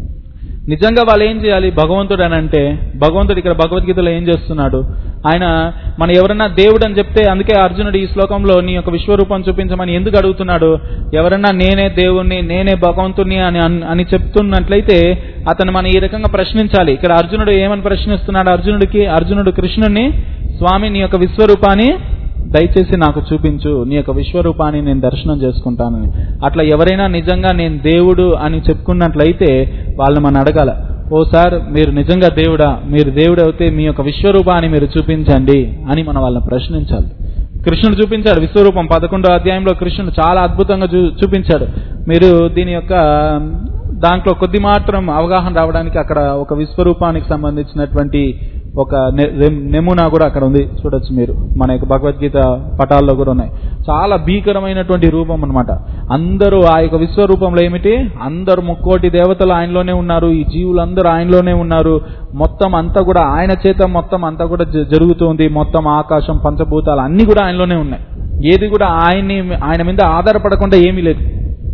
నిజంగా వాళ్ళు ఏం చేయాలి భగవంతుడు అని అంటే భగవంతుడు ఇక్కడ భగవద్గీతలో ఏం చేస్తున్నాడు ఆయన మన ఎవరన్నా దేవుడు అని చెప్తే అందుకే అర్జునుడు ఈ శ్లోకంలో నీ యొక్క విశ్వరూపం చూపించమని ఎందుకు అడుగుతున్నాడు ఎవరన్నా నేనే దేవుణ్ణి నేనే భగవంతుని అని అన్- అని చెప్తున్నట్లయితే అతను మనం ఈ రకంగా ప్రశ్నించాలి ఇక్కడ అర్జునుడు ఏమని ప్రశ్నిస్తున్నాడు అర్జునుడికి అర్జునుడు కృష్ణుడిని స్వామి నీ యొక్క విశ్వరూపాన్ని దయచేసి నాకు చూపించు నీ యొక్క విశ్వరూపాన్ని నేను దర్శనం చేసుకుంటానని అట్లా ఎవరైనా నిజంగా నేను దేవుడు అని చెప్పుకున్నట్లయితే వాళ్ళని మనం అడగాల ఓ సార్ మీరు నిజంగా దేవుడా మీరు దేవుడు అయితే మీ యొక్క విశ్వరూపాన్ని మీరు చూపించండి అని మనం వాళ్ళని ప్రశ్నించాలి కృష్ణుడు చూపించాడు విశ్వరూపం పదకొండో అధ్యాయంలో కృష్ణుడు చాలా అద్భుతంగా చూ- చూపించాడు మీరు దీని యొక్క దాంట్లో కొద్ది మాత్రం అవగాహన రావడానికి అక్కడ ఒక విశ్వరూపానికి సంబంధించినటువంటి ఒక నె- రెమ్- నెమూనా కూడా అక్కడ ఉంది చూడొచ్చు మీరు మన యొక్క భగవద్గీత పటాల్లో కూడా ఉన్నాయి చాలా భీకరమైనటువంటి రూపం అన్నమాట అందరూ ఆ యొక్క విశ్వరూపంలో ఏమిటి అందరు ముక్కోటి దేవతలు ఆయనలోనే ఉన్నారు ఈ జీవులందరూ ఆయనలోనే ఉన్నారు మొత్తం అంతా కూడా ఆయన చేత మొత్తం అంతా కూడా జ- జరుగుతుంది మొత్తం ఆకాశం పంచభూతాలు అన్ని కూడా ఆయనలోనే ఉన్నాయి ఏది కూడా ఆయన్ని ఆయన మీద ఆధారపడకుండా ఏమీ లేదు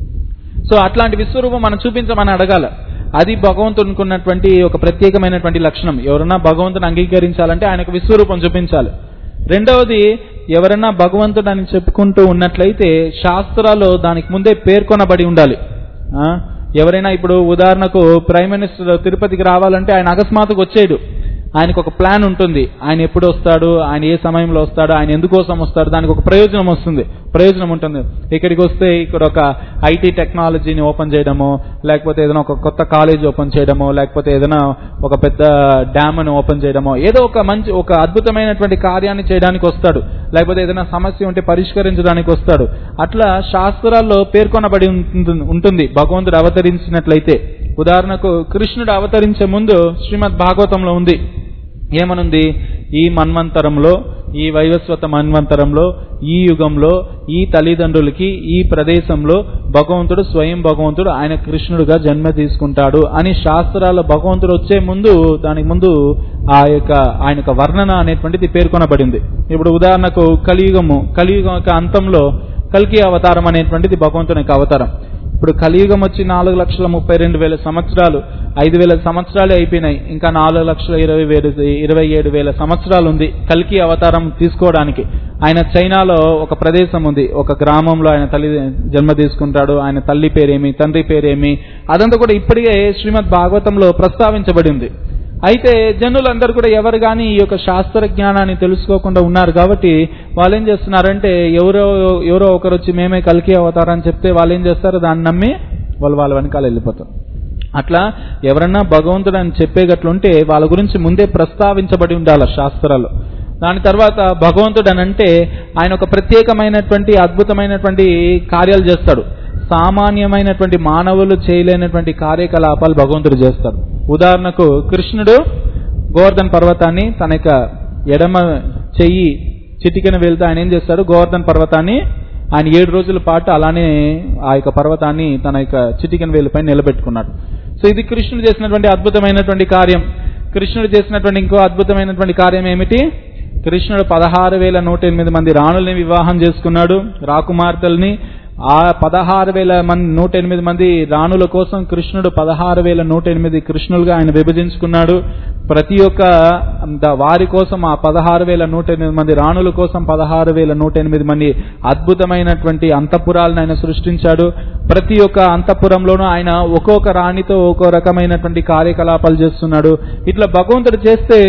సో అట్లాంటి విశ్వరూపం మనం చూపించమని అడగాల అది భగవంతునికి ఉన్నటువంటి ఒక ప్రత్యేకమైనటువంటి లక్షణం ఎవరన్నా భగవంతుని అంగీకరించాలంటే ఆయనకు విశ్వరూపం చూపించాలి రెండవది ఎవరన్నా భగవంతుడు అని చెప్పుకుంటూ ఉన్నట్లయితే శాస్త్రాల్లో దానికి ముందే పేర్కొనబడి ఉండాలి ఆ? ఎవరైనా ఇప్పుడు ఉదాహరణకు ప్రైమ్ మినిస్టర్ తిరుపతికి రావాలంటే ఆయన అకస్మాత్తుగా వచ్చేడు ఆయనకు ఒక ప్లాన్ ఉంటుంది ఆయన ఎప్పుడు వస్తాడు ఆయన ఏ సమయంలో వస్తాడు ఆయన ఎందుకోసం వస్తాడు దానికి ఒక ప్రయోజనం వస్తుంది ప్రయోజనం ఉంటుంది ఇక్కడికి వస్తే ఇక్కడ ఒక ఐటీ టెక్నాలజీని ఓపెన్ చేయడమో లేకపోతే ఏదైనా ఒక కొత్త కాలేజ్ ఓపెన్ చేయడమో లేకపోతే ఏదైనా ఒక పెద్ద డ్యామ్ ని ఓపెన్ చేయడమో ఏదో ఒక మంచి ఒక అద్భుతమైనటువంటి కార్యాన్ని చేయడానికి వస్తాడు లేకపోతే ఏదైనా సమస్య ఉంటే పరిష్కరించడానికి వస్తాడు అట్లా శాస్త్రాల్లో పేర్కొనబడి ఉంటుంది- ఉంటుంది భగవంతుడు అవతరించినట్లయితే ఉదాహరణకు కృష్ణుడు అవతరించే ముందు శ్రీమద్ భాగవతంలో ఉంది ఏమనుంది ఈ మన్వంతరంలో ఈ వైవస్వత మన్వంతరంలో ఈ యుగంలో ఈ తల్లిదండ్రులకి ఈ ప్రదేశంలో భగవంతుడు స్వయం భగవంతుడు ఆయన కృష్ణుడుగా జన్మ తీసుకుంటాడు అని శాస్త్రాల భగవంతుడు వచ్చే ముందు దానికి ముందు ఆ యొక్క ఆయన యొక్క వర్ణన అనేటువంటిది పేర్కొనబడింది ఇప్పుడు ఉదాహరణకు కలియుగము కలియుగం యొక్క అంతంలో కల్కి అవతారం అనేటువంటిది భగవంతుని యొక్క అవతారం ఇప్పుడు కలియుగం వచ్చి నాలుగు లక్షల ముప్పై రెండు వేల సంవత్సరాలు ఐదు వేల సంవత్సరాలే అయిపోయినాయి ఇంకా నాలుగు లక్షల ఇరవై వేలు ఇరవై ఏడు వేల సంవత్సరాలు ఉంది కల్కి అవతారం తీసుకోవడానికి ఆయన చైనాలో ఒక ప్రదేశం ఉంది ఒక గ్రామంలో ఆయన తల్లి జన్మ తీసుకుంటాడు ఆయన తల్లి పేరేమి తండ్రి పేరేమి అదంతా కూడా ఇప్పటికే శ్రీమద్ భాగవతంలో ప్రస్తావించబడింది అయితే జనులందరూ కూడా ఎవరు కానీ ఈ యొక్క శాస్త్ర జ్ఞానాన్ని తెలుసుకోకుండా ఉన్నారు కాబట్టి వాళ్ళు ఏం చేస్తున్నారంటే ఎవరో ఎవరో ఒకరు వచ్చి మేమే కలికి అవతారని చెప్తే వాళ్ళు ఏం చేస్తారు దాన్ని నమ్మి వాళ్ళు వాళ్ళ వెనకాల వెళ్ళిపోతారు అట్లా ఎవరన్నా భగవంతుడు అని చెప్పేటట్లుంటే వాళ్ళ గురించి ముందే ప్రస్తావించబడి ఉండాలి శాస్త్రాలు దాని తర్వాత భగవంతుడు అని అంటే ఆయన ఒక ప్రత్యేకమైనటువంటి అద్భుతమైనటువంటి కార్యాలు చేస్తాడు సామాన్యమైనటువంటి మానవులు చేయలేనటువంటి కార్యకలాపాలు భగవంతుడు చేస్తాడు ఉదాహరణకు కృష్ణుడు గోవర్ధన్ పర్వతాన్ని తన యొక్క ఎడమ చెయ్యి చిటికెన వెళ్తే ఆయన ఏం చేస్తాడు గోవర్ధన్ పర్వతాన్ని ఆయన ఏడు రోజుల పాటు అలానే ఆ యొక్క పర్వతాన్ని తన యొక్క చిటికెన వేలుపై నిలబెట్టుకున్నాడు సో ఇది కృష్ణుడు చేసినటువంటి అద్భుతమైనటువంటి కార్యం కృష్ణుడు చేసినటువంటి ఇంకో అద్భుతమైనటువంటి కార్యం ఏమిటి కృష్ణుడు పదహారు వేల నూట ఎనిమిది మంది రాణుల్ని వివాహం చేసుకున్నాడు రాకుమార్తెల్ని ఆ పదహారు వేల మంది నూట ఎనిమిది మంది రాణుల కోసం కృష్ణుడు పదహారు వేల నూట ఎనిమిది కృష్ణులుగా ఆయన విభజించుకున్నాడు ప్రతి ఒక్క ద- వారి కోసం ఆ పదహారు వేల నూట ఎనిమిది మంది రాణుల కోసం పదహారు వేల నూట ఎనిమిది మంది అద్భుతమైనటువంటి అంతఃపురాలను ఆయన సృష్టించాడు ప్రతి ఒక్క అంతఃపురంలోనూ ఆయన ఒక్కొక్క రాణితో ఒక్కో రకమైనటువంటి కార్యకలాపాలు చేస్తున్నాడు ఇట్లా భగవంతుడు చేస్తే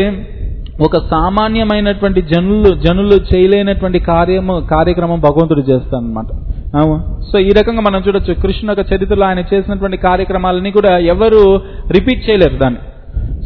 ఒక సామాన్యమైనటువంటి జనులు జనులు చేయలేనటువంటి కార్యము కార్యక్రమం భగవంతుడు చేస్తాడనమాట సో ఈ రకంగా మనం చూడొచ్చు కృష్ణ యొక్క చరిత్రలో ఆయన చేసినటువంటి కార్యక్రమాలని కూడా ఎవరు రిపీట్ చేయలేరు దాన్ని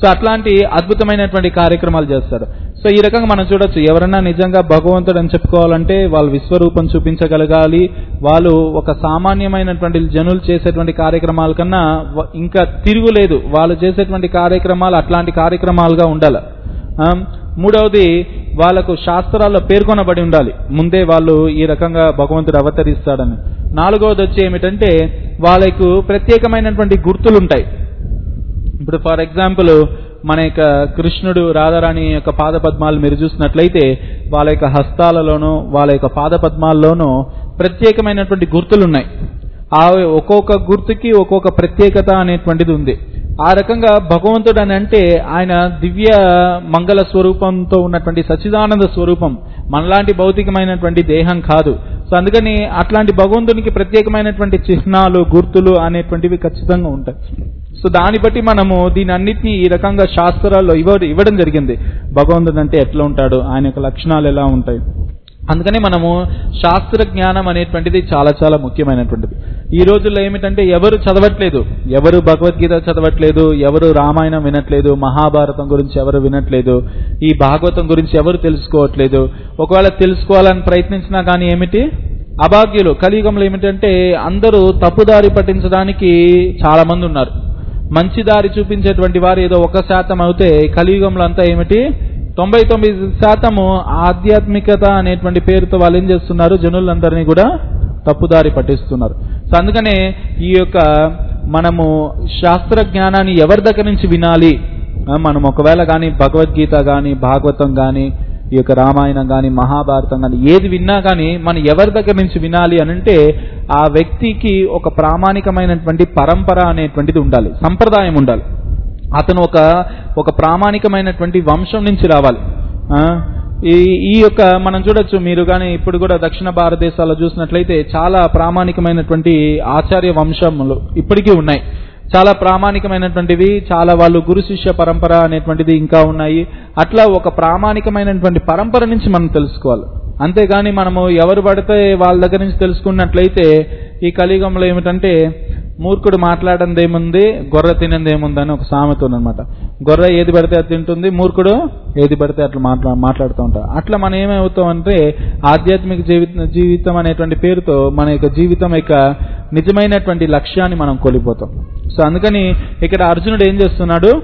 సో అట్లాంటి అద్భుతమైనటువంటి కార్యక్రమాలు చేస్తాడు సో ఈ రకంగా మనం చూడొచ్చు ఎవరన్నా నిజంగా భగవంతుడు అని చెప్పుకోవాలంటే వాళ్ళు విశ్వరూపం చూపించగలగాలి వాళ్ళు ఒక సామాన్యమైనటువంటి జనులు చేసేటువంటి కార్యక్రమాల కన్నా వ- ఇంకా తిరుగులేదు వాళ్ళు చేసేటువంటి కార్యక్రమాలు అట్లాంటి కార్యక్రమాలుగా ఉండాలి ఆ, మూడవది వాళ్ళకు శాస్త్రాల్లో పేర్కొనబడి ఉండాలి ముందే వాళ్ళు ఈ రకంగా భగవంతుడు అవతరిస్తాడని నాలుగవది వచ్చి ఏమిటంటే వాళ్ళకు ప్రత్యేకమైనటువంటి గుర్తులు ఉంటాయి ఇప్పుడు ఫర్ ఎగ్జాంపుల్ మన యొక్క కృష్ణుడు రాధారాణి యొక్క పాద పద్మాలు మీరు చూసినట్లయితే వాళ్ళ యొక్క హస్తాలలోనూ వాళ్ళ యొక్క పాద పద్మాల్లోనూ ప్రత్యేకమైనటువంటి గుర్తులు ఉన్నాయి ఆ ఒక్కొక్క గుర్తుకి ఒక్కొక్క ప్రత్యేకత అనేటువంటిది ఉంది ఆ రకంగా భగవంతుడు అని అంటే ఆయన దివ్య మంగళ స్వరూపంతో ఉన్నటువంటి సచ్చిదానంద స్వరూపం మనలాంటి భౌతికమైనటువంటి దేహం కాదు సో అందుకని అట్లాంటి భగవంతునికి ప్రత్యేకమైనటువంటి చిహ్నాలు గుర్తులు అనేటువంటివి ఖచ్చితంగా ఉంటాయి సో దాన్ని బట్టి మనము దీని అన్నిటినీ ఈ రకంగా శాస్త్రాల్లో ఇవ్వ ఇవ్వడం జరిగింది భగవంతుడు అంటే ఎట్లా ఉంటాడు ఆయన యొక్క లక్షణాలు ఎలా ఉంటాయి అందుకని మనము శాస్త్ర జ్ఞానం అనేటువంటిది చాలా చాలా ముఖ్యమైనటువంటిది ఈ రోజుల్లో ఏమిటంటే ఎవరు చదవట్లేదు ఎవరు భగవద్గీత చదవట్లేదు ఎవరు రామాయణం వినట్లేదు మహాభారతం గురించి ఎవరు వినట్లేదు ఈ భాగవతం గురించి ఎవరు తెలుసుకోవట్లేదు ఒకవేళ తెలుసుకోవాలని ప్రయత్నించినా కానీ ఏమిటి అభాగ్యులు కలియుగంలో ఏమిటంటే అందరూ తప్పుదారి పట్టించడానికి చాలా మంది ఉన్నారు మంచి దారి చూపించేటువంటి వారు ఏదో ఒక శాతం అవుతే కలియుగంలో అంతా ఏమిటి తొంభై తొమ్మిది శాతము ఆధ్యాత్మికత అనేటువంటి పేరుతో వాళ్ళు ఏం చేస్తున్నారు జనులందరినీ కూడా తప్పుదారి పట్టిస్తున్నారు సో అందుకనే ఈ యొక్క మనము శాస్త్ర జ్ఞానాన్ని ఎవరి దగ్గర నుంచి వినాలి ఆ, మనం ఒకవేళ కానీ భగవద్గీత కానీ భాగవతం కానీ ఈ యొక్క రామాయణం కానీ మహాభారతం కానీ ఏది విన్నా కానీ మనం ఎవరి దగ్గర నుంచి వినాలి అని అంటే ఆ వ్యక్తికి ఒక ప్రామాణికమైనటువంటి పరంపర అనేటువంటిది ఉండాలి సంప్రదాయం ఉండాలి అతను ఒక ఒక ప్రామాణికమైనటువంటి వంశం నుంచి రావాలి ఆ, ఈ ఈ యొక్క మనం చూడొచ్చు మీరు కానీ ఇప్పుడు కూడా దక్షిణ భారతదేశాల్లో చూసినట్లయితే చాలా ప్రామాణికమైనటువంటి ఆచార్య వంశములు ఇప్పటికీ ఉన్నాయి చాలా ప్రామాణికమైనటువంటివి చాలా వాళ్ళు గురు శిష్య పరంపర అనేటువంటిది ఇంకా ఉన్నాయి అట్లా ఒక ప్రామాణికమైనటువంటి పరంపర నుంచి మనం తెలుసుకోవాలి అంతేగాని మనము ఎవరు పడితే వాళ్ళ దగ్గర నుంచి తెలుసుకున్నట్లయితే ఈ కలియుగంలో ఏమిటంటే మూర్ఖుడు మాట్లాడంది ఏముంది గొర్రె తినంది ఏముంది అని ఒక సామెత అనమాట గొర్రె ఏది పడితే అది తింటుంది మూర్ఖుడు ఏది పడితే అట్లా మాట్లా మాట్లాడుతూ ఉంటారు అట్లా మనం ఏమవుతాం అంటే ఆధ్యాత్మిక జీవితం జీవితం అనేటువంటి పేరుతో మన యొక్క జీవితం యొక్క నిజమైనటువంటి లక్ష్యాన్ని మనం కోల్పోతాం సో అందుకని ఇక్కడ అర్జునుడు ఏం చేస్తున్నాడు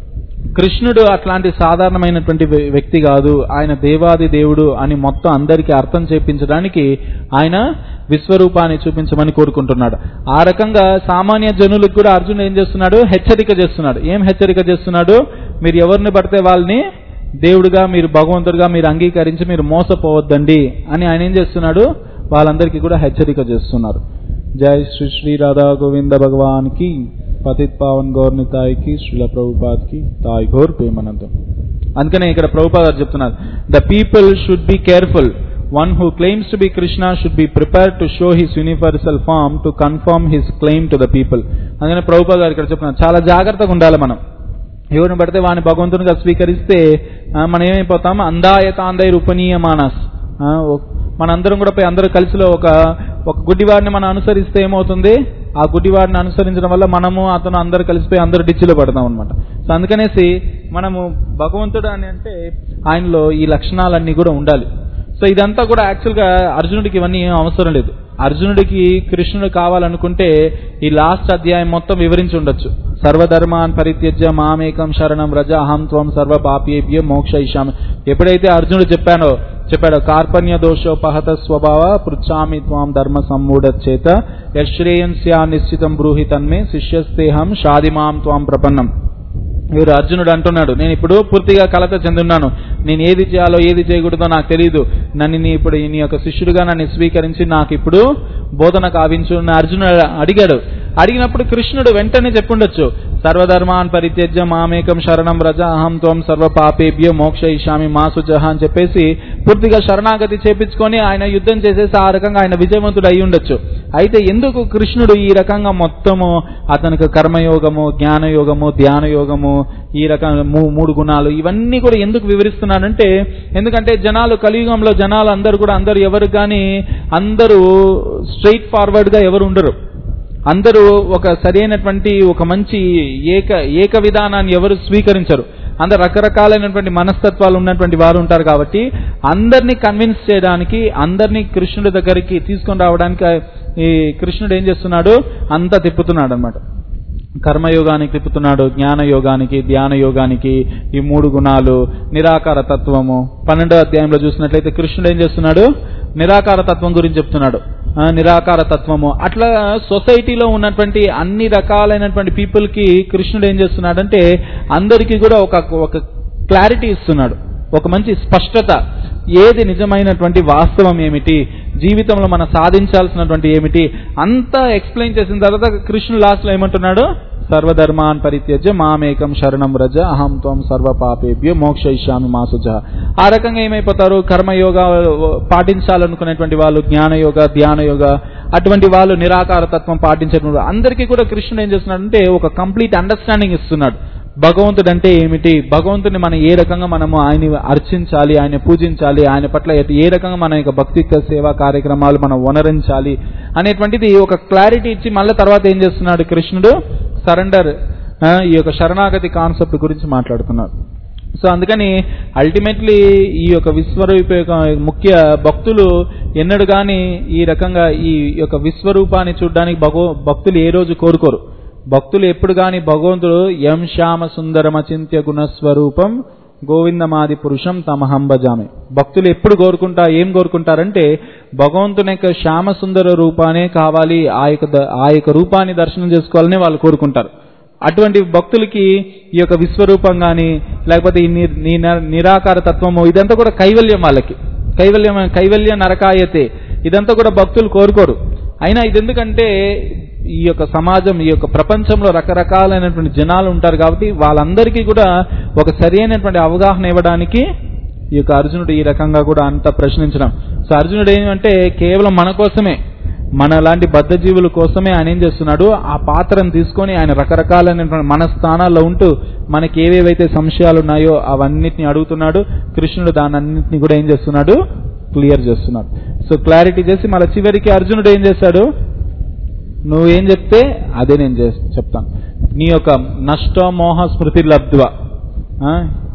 కృష్ణుడు అట్లాంటి సాధారణమైనటువంటి వ్య- వ్యక్తి కాదు ఆయన దేవాది దేవుడు అని మొత్తం అందరికీ అర్థం చేపించడానికి ఆయన విశ్వరూపాన్ని చూపించమని కోరుకుంటున్నాడు ఆ రకంగా సామాన్య జనులకు కూడా అర్జునుడు ఏం చేస్తున్నాడు హెచ్చరిక చేస్తున్నాడు ఏం హెచ్చరిక చేస్తున్నాడు మీరు ఎవరిని పడితే వాళ్ళని దేవుడిగా మీరు భగవంతుడిగా మీరు అంగీకరించి మీరు మోసపోవద్దండి అని ఆయన ఏం చేస్తున్నాడు వాళ్ళందరికీ కూడా హెచ్చరిక చేస్తున్నారు జై శ్రీ శ్రీ రాధా గోవింద భగవాన్ కి పతిత్ పావన్ గౌర్నితాయ్ కి శ్రీల ప్రభుపాద్ కి తాయ్ ఘోర్ ప్రేమానందం అందుకనే ఇక్కడ ప్రభుపాద్ గారు చెప్తున్నారు the people should be careful one who claims to be Krishna should be prepare to show his universal form to confirm his claim to the people అందుకనే ప్రభుపాద్ గారు ఇక్కడ చెప్తున్నారు చాలా జాగ్రత్తగా ఉండాలి మనం ఎవరిని పడితే వాని భగవంతునిగా స్వీకరిస్తే ఆ, మనం ఏమైపోతాం అందాయతాందై రూపనీయ మానస్ ఆ, ఓ- మనందరం కూడా పోయి అందరూ కలిసిలో ఒక ఒక గుడ్డివాడిని మనం అనుసరిస్తే ఏమవుతుంది ఆ గుడ్డివాడిని అనుసరించడం వల్ల మనము అతను అందరు కలిసిపోయి అందరు డిచ్చిలో పడతాం అనమాట సో అందుకనేసి మనము భగవంతుడు అని అంటే ఆయనలో ఈ లక్షణాలన్నీ కూడా ఉండాలి సో ఇదంతా కూడా యాక్చువల్గా అర్జునుడికి ఇవన్నీ ఏం అవసరం లేదు అర్జునుడికి కృష్ణుడు కావాలనుకుంటే ఈ లాస్ట్ అధ్యాయం మొత్తం వివరించి ఉండొచ్చు సర్వధర్మాన్ పరిత్యజ్య మామేకం శరణం రజ అహం త్వం సర్వ పాపేభ్య మోక్ష ఇషామి ఎప్పుడైతే అర్జునుడు చెప్పానో చెప్పాడు కార్పణ్య దోషోపహత స్వభావ పృచ్ఛామి త్వాం ధర్మ సమ్మూఢ చేత యశ్రేయం స్యా నిశ్చితం బ్రూహి తన్మే శిష్యస్తేహం షాదిమాం త్వాం ప్రపన్నం వీరు అర్జునుడు అంటున్నాడు నేను ఇప్పుడు పూర్తిగా కలత చెందున్నాను నేను ఏది చేయాలో ఏది చేయకూడదో నాకు తెలియదు నన్ను నీ ఇప్పుడు నీ యొక్క శిష్యుడిగా నన్ను స్వీకరించి నాకు ఇప్పుడు బోధన కావించు అని అర్జునుడు అడిగాడు అడిగినప్పుడు కృష్ణుడు వెంటనే చెప్పుండొచ్చు సర్వధర్మాన్ పరిత్యజ్య మామేకం శరణం రజ అహం త్వం సర్వ పాపేభ్య మోక్ష ఇషామి మా సుజహ అని చెప్పేసి పూర్తిగా శరణాగతి చేపించుకొని ఆయన యుద్ధం చేసేసి ఆ రకంగా ఆయన విజయవంతుడు అయి ఉండొచ్చు అయితే ఎందుకు కృష్ణుడు ఈ రకంగా మొత్తము అతనికి కర్మయోగము జ్ఞానయోగము ధ్యాన యోగము ఈ రకమైన మూ- మూడు గుణాలు ఇవన్నీ కూడా ఎందుకు వివరిస్తున్నానంటే ఎందుకంటే జనాలు కలియుగంలో జనాలు అందరూ కూడా అందరూ ఎవరు కానీ అందరూ స్ట్రైట్ ఫార్వర్డ్ గా ఎవరు ఉండరు అందరూ ఒక సరైనటువంటి ఒక మంచి ఏక ఏక విధానాన్ని ఎవరు స్వీకరించరు అందరు రకరకాలైనటువంటి మనస్తత్వాలు ఉన్నటువంటి వారు ఉంటారు కాబట్టి అందరినీ కన్విన్స్ చేయడానికి అందరినీ కృష్ణుడి దగ్గరికి తీసుకొని రావడానికి ఈ కృష్ణుడు ఏం చేస్తున్నాడు అంతా తిప్పుతున్నాడు అనమాట కర్మయోగానికి తిప్పుతున్నాడు జ్ఞాన యోగానికి ధ్యాన యోగానికి ఈ మూడు గుణాలు నిరాకార తత్వము పన్నెండో అధ్యాయంలో చూసినట్లయితే కృష్ణుడు ఏం చేస్తున్నాడు నిరాకార తత్వం గురించి చెప్తున్నాడు ఆ, నిరాకార తత్వము అట్లా సొసైటీలో ఉన్నటువంటి అన్ని రకాలైనటువంటి పీపుల్ కి కృష్ణుడు ఏం చేస్తున్నాడంటే అందరికీ కూడా ఒక ఒక క్లారిటీ ఇస్తున్నాడు ఒక మంచి స్పష్టత ఏది నిజమైనటువంటి వాస్తవం ఏమిటి జీవితంలో మనం సాధించాల్సినటువంటి ఏమిటి అంతా ఎక్స్ప్లెయిన్ చేసిన తర్వాత కృష్ణుడు లాస్ట్ లో ఏమంటున్నాడు సర్వధర్మాన్ పరిత్యజ్య మామేకం శరణం రజ అహం త్వం సర్వ పాపేభ్యో మోక్షయిష్యామి మాసుజ ఆ రకంగా ఏమైపోతారు కర్మయోగ పాటించాలనుకునేటువంటి వాళ్ళు జ్ఞానయోగ ధ్యానయోగ అటువంటి వాళ్ళు నిరాకార తత్వం పాటించేటువంటి అందరికీ కూడా కృష్ణుడు ఏం చేస్తున్నాడంటే ఒక కంప్లీట్ అండర్స్టాండింగ్ ఇస్తున్నాడు భగవంతుడు అంటే ఏమిటి భగవంతుని మనం ఏ రకంగా మనము ఆయన అర్చించాలి ఆయన పూజించాలి ఆయన పట్ల ఎట్- ఏ రకంగా మన యొక్క భక్తిత్వ సేవా కార్యక్రమాలు మనం వనరించాలి అనేటువంటిది ఒక క్లారిటీ ఇచ్చి మళ్ళీ తర్వాత ఏం చేస్తున్నాడు కృష్ణుడు సరెండర్ ఈ యొక్క శరణాగతి కాన్సెప్ట్ గురించి మాట్లాడుతున్నాడు సో అందుకని అల్టిమేట్లీ ఈ యొక్క విశ్వరూప యొక్క ముఖ్య భక్తులు ఎన్నడు గాని ఈ రకంగా ఈ యొక్క విశ్వరూపాన్ని చూడడానికి భగవ భక్తులు ఏ రోజు కోరుకోరు భక్తులు ఎప్పుడు గాని భగవంతుడు యం శ్యామ సుందరమచింత్య గుణస్వరూపం గోవిందమాది పురుషం తమహం భజామి భక్తులు ఎప్పుడు కోరుకుంటా ఏం కోరుకుంటారంటే భగవంతుని యొక్క శ్యామ సుందర రూపానే కావాలి ఆ యొక్క ద- ఆ యొక్క రూపాన్ని దర్శనం చేసుకోవాలని వాళ్ళు కోరుకుంటారు అటువంటి భక్తులకి ఈ యొక్క విశ్వరూపం గాని లేకపోతే ఈ ని- ని- నిరాకార తత్వము ఇదంతా కూడా కైవల్యం వాళ్ళకి కైవల్యం కైవల్య నరకాయతే ఇదంతా కూడా భక్తులు కోరుకోరు అయినా ఇది ఎందుకంటే ఈ యొక్క సమాజం ఈ యొక్క ప్రపంచంలో రకరకాలైనటువంటి జనాలు ఉంటారు కాబట్టి వాళ్ళందరికీ కూడా ఒక సరైనటువంటి అవగాహన ఇవ్వడానికి ఈ యొక్క అర్జునుడు ఈ రకంగా కూడా అంత ప్రశ్నించడం సో అర్జునుడు ఏమంటే కేవలం మన కోసమే మన లాంటి బద్ధజీవుల కోసమే ఆయన ఏం చేస్తున్నాడు ఆ పాత్రను తీసుకొని ఆయన రకరకాలైనటువంటి మన స్థానాల్లో ఉంటూ మనకి ఏవేవైతే సంశయాలు ఉన్నాయో అవన్నిటిని అడుగుతున్నాడు కృష్ణుడు దాని అన్నింటినీ కూడా ఏం చేస్తున్నాడు క్లియర్ చేస్తున్నాడు సో క్లారిటీ చేసి మళ్ళీ చివరికి అర్జునుడు ఏం చేశాడు నువ్వేం చెప్తే అదే నేను చేస్- చెప్తాను నీ యొక్క నష్టమోహ స్మృతి లబ్ధ్వ ఆ?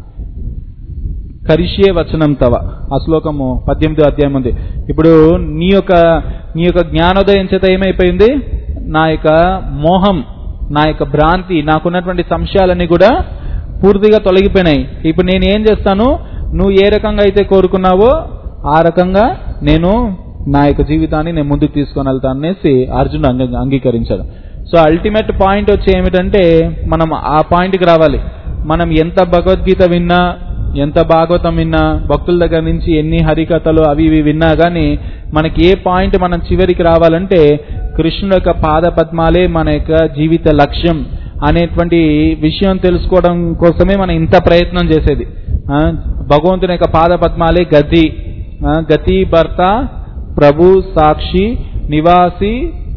కరిష్యే వచనం తవ ఆ శ్లోకము పద్దెనిమిదో అధ్యాయం ఉంది ఇప్పుడు నీ యొక్క నీ యొక్క జ్ఞానోదయం చేత ఏమైపోయింది నా యొక్క మోహం నా యొక్క భ్రాంతి నాకున్నటువంటి సంశయాలన్నీ కూడా పూర్తిగా తొలగిపోయినాయి ఇప్పుడు నేను ఏం చేస్తాను నువ్వు ఏ రకంగా అయితే కోరుకున్నావో ఆ రకంగా నేను నా యొక్క జీవితాన్ని నేను ముందుకు తీసుకొని వెళ్తాను అనేసి అర్జునుడు అంగీ- అంగీకరించాడు సో అల్టిమేట్ పాయింట్ వచ్చి ఏమిటంటే మనం ఆ పాయింట్కి రావాలి మనం ఎంత భగవద్గీత విన్నా ఎంత భాగవతం విన్నా భక్తుల దగ్గర నుంచి ఎన్ని హరికథలు అవి ఇవి విన్నా కానీ మనకి ఏ పాయింట్ మనం చివరికి రావాలంటే కృష్ణుడు యొక్క పాద పద్మాలే మన యొక్క జీవిత లక్ష్యం అనేటువంటి విషయం తెలుసుకోవడం కోసమే మనం ఇంత ప్రయత్నం చేసేది ఆ, భగవంతుని యొక్క పాద పద్మాలే గతి ఆ, గతి భర్త ప్రభు సాక్షి నివాసి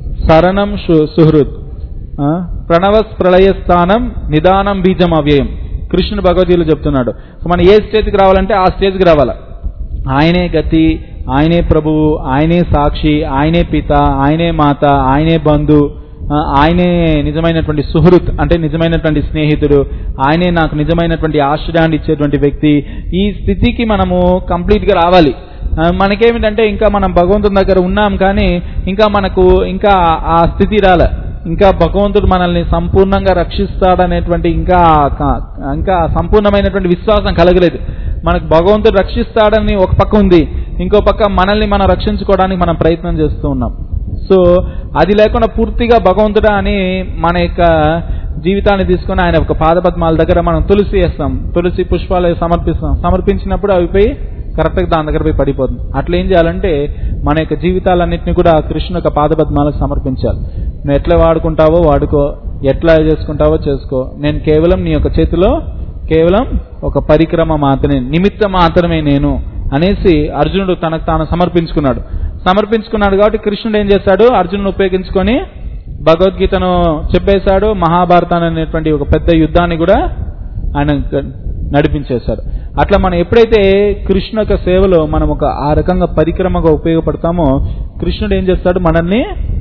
శరణం సు- సుహృత్ ఆ, ప్రణవస్ ప్రళయ స్థానం నిదానం బీజం అవ్యయం కృష్ణుడు భగవద్గీతలో చెప్తున్నాడు సో మనం ఏ స్టేజ్కి రావాలంటే ఆ స్టేజ్కి రావాలి ఆయనే గతి ఆయనే ప్రభువు ఆయనే సాక్షి ఆయనే పిత ఆయనే మాత ఆయనే బంధు ఆ, ఆయనే నిజమైనటువంటి సుహృత్ అంటే నిజమైనటువంటి స్నేహితుడు ఆయనే నాకు నిజమైనటువంటి ఆశ్రయాన్ని ఇచ్చేటువంటి వ్యక్తి ఈ స్థితికి మనము కంప్లీట్ గా రావాలి ఆ, మనకేమిటంటే ఇంకా మనం భగవంతుని దగ్గర ఉన్నాం కానీ ఇంకా మనకు ఇంకా ఆ స్థితి రాలే ఇంకా భగవంతుడు మనల్ని సంపూర్ణంగా రక్షిస్తాడనేటువంటి ఇంకా క- ఇంకా సంపూర్ణమైనటువంటి విశ్వాసం కలగలేదు మనకు భగవంతుడు రక్షిస్తాడని ఒక పక్క ఉంది ఇంకో పక్క మనల్ని మనం రక్షించుకోవడానికి మనం ప్రయత్నం చేస్తూ ఉన్నాం సో అది లేకుండా పూర్తిగా భగవంతుడా అని మన యొక్క జీవితాన్ని తీసుకొని ఆయన ఒక పాదపద్మాల దగ్గర మనం తులసి వేస్తాం తులసి పుష్పాలు సమర్పిస్తాం సమర్పించినప్పుడు అవి పోయి కరెక్ట్గా దాని దగ్గర పోయి పడిపోతుంది అట్లా ఏం చేయాలంటే మన యొక్క జీవితాలన్నింటినీ కూడా కృష్ణు యొక్క పాదపద్మాలకు సమర్పించాలి నువ్వు ఎట్లా వాడుకుంటావో వాడుకో ఎట్లా చేసుకుంటావో చేసుకో నేను కేవలం నీ యొక్క చేతిలో కేవలం ఒక పరిక్రమ మాత్రమే నిమిత్త మాత్రమే నేను అనేసి అర్జునుడు తనకు తాను సమర్పించుకున్నాడు సమర్పించుకున్నాడు కాబట్టి కృష్ణుడు ఏం చేశాడు అర్జునుడు ఉపయోగించుకొని భగవద్గీతను చెప్పేశాడు మహాభారతాన్ని అనేటువంటి ఒక పెద్ద యుద్ధాన్ని కూడా ఆయన గ- నడిపించేశాడు అట్లా మనం ఎప్పుడైతే కృష్ణ యొక్క సేవలో మనం ఒక ఆ రకంగా పరిక్రమగా ఉపయోగపడతామో కృష్ణుడు ఏం చేస్తాడు మనల్ని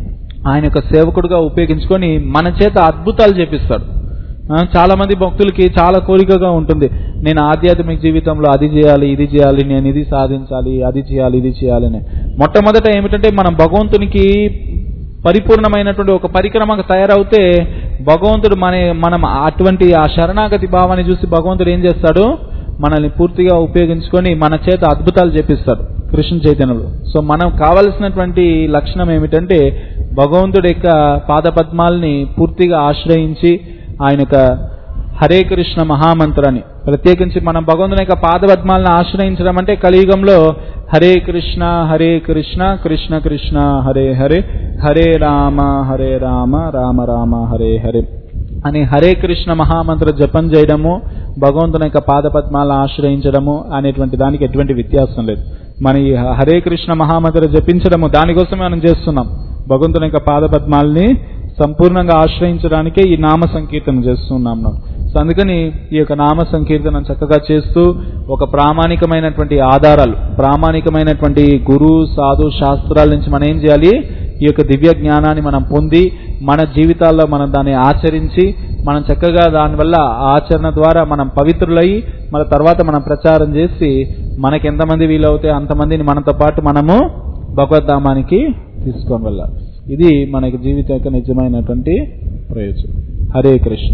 ఆయన యొక్క సేవకుడుగా ఉపయోగించుకొని మన చేత అద్భుతాలు చేపిస్తాడు ఆ, చాలా మంది భక్తులకి చాలా కోరికగా ఉంటుంది నేను ఆధ్యాత్మిక జీవితంలో అది చేయాలి ఇది చేయాలి నేను ఇది సాధించాలి అది చేయాలి ఇది చేయాలి అని మొట్టమొదట ఏమిటంటే మనం భగవంతునికి పరిపూర్ణమైనటువంటి ఒక పరిక్రమకు తయారవుతే భగవంతుడు మన మనం అటువంటి ఆ శరణాగతి భావాన్ని చూసి భగవంతుడు ఏం చేస్తాడు మనల్ని పూర్తిగా ఉపయోగించుకొని మన చేత అద్భుతాలు చేపిస్తాడు కృష్ణ చైతన్యంలో సో మనం కావలసినటువంటి లక్షణం ఏమిటంటే భగవంతుడి యొక్క పాదపద్మాల్ని పూర్తిగా ఆశ్రయించి ఆయన యొక్క హరే కృష్ణ మహామంత్రాన్ని ప్రత్యేకించి మనం భగవంతుని యొక్క పాదపద్మాలను ఆశ్రయించడం అంటే కలియుగంలో హరే కృష్ణ హరే కృష్ణ కృష్ణ కృష్ణ హరే హరే హరే రామ హరే రామ రామ రామ హరే హరే అని హరే కృష్ణ మహామంత్ర జపం చేయడము భగవంతుని యొక్క పాదపద్మాలను ఆశ్రయించడము అనేటువంటి దానికి ఎటువంటి వ్యత్యాసం లేదు మన ఈ హరే కృష్ణ మహామంత్ర జపించడము దానికోసమే మనం చేస్తున్నాం భగవంతుని యొక్క పాదపద్మాల్ని సంపూర్ణంగా ఆశ్రయించడానికే ఈ నామ సంకీర్తన చేస్తున్నాం మనం సో అందుకని ఈ యొక్క నామ సంకీర్తన చక్కగా చేస్తూ ఒక ప్రామాణికమైనటువంటి ఆధారాలు ప్రామాణికమైనటువంటి గురు సాధు శాస్త్రాల నుంచి మనం ఏం చేయాలి ఈ యొక్క దివ్య జ్ఞానాన్ని మనం పొంది మన జీవితాల్లో మనం దాన్ని ఆచరించి మనం చక్కగా దానివల్ల ఆ ఆచరణ ద్వారా మనం పవిత్రులై మన తర్వాత మనం ప్రచారం చేసి మనకి ఎంతమంది వీలవుతే అంతమందిని మనతో పాటు మనము భగవద్ధామానికి తీసుకొని వెళ్ళాలి ఇది మనకి జీవితం యొక్క నిజమైనటువంటి ప్రయోజనం హరే కృష్ణ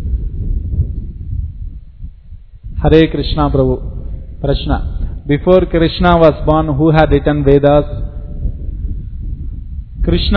హరే కృష్ణ ప్రభు ప్రశ్న before Krishna was born who had return Vedas Krishna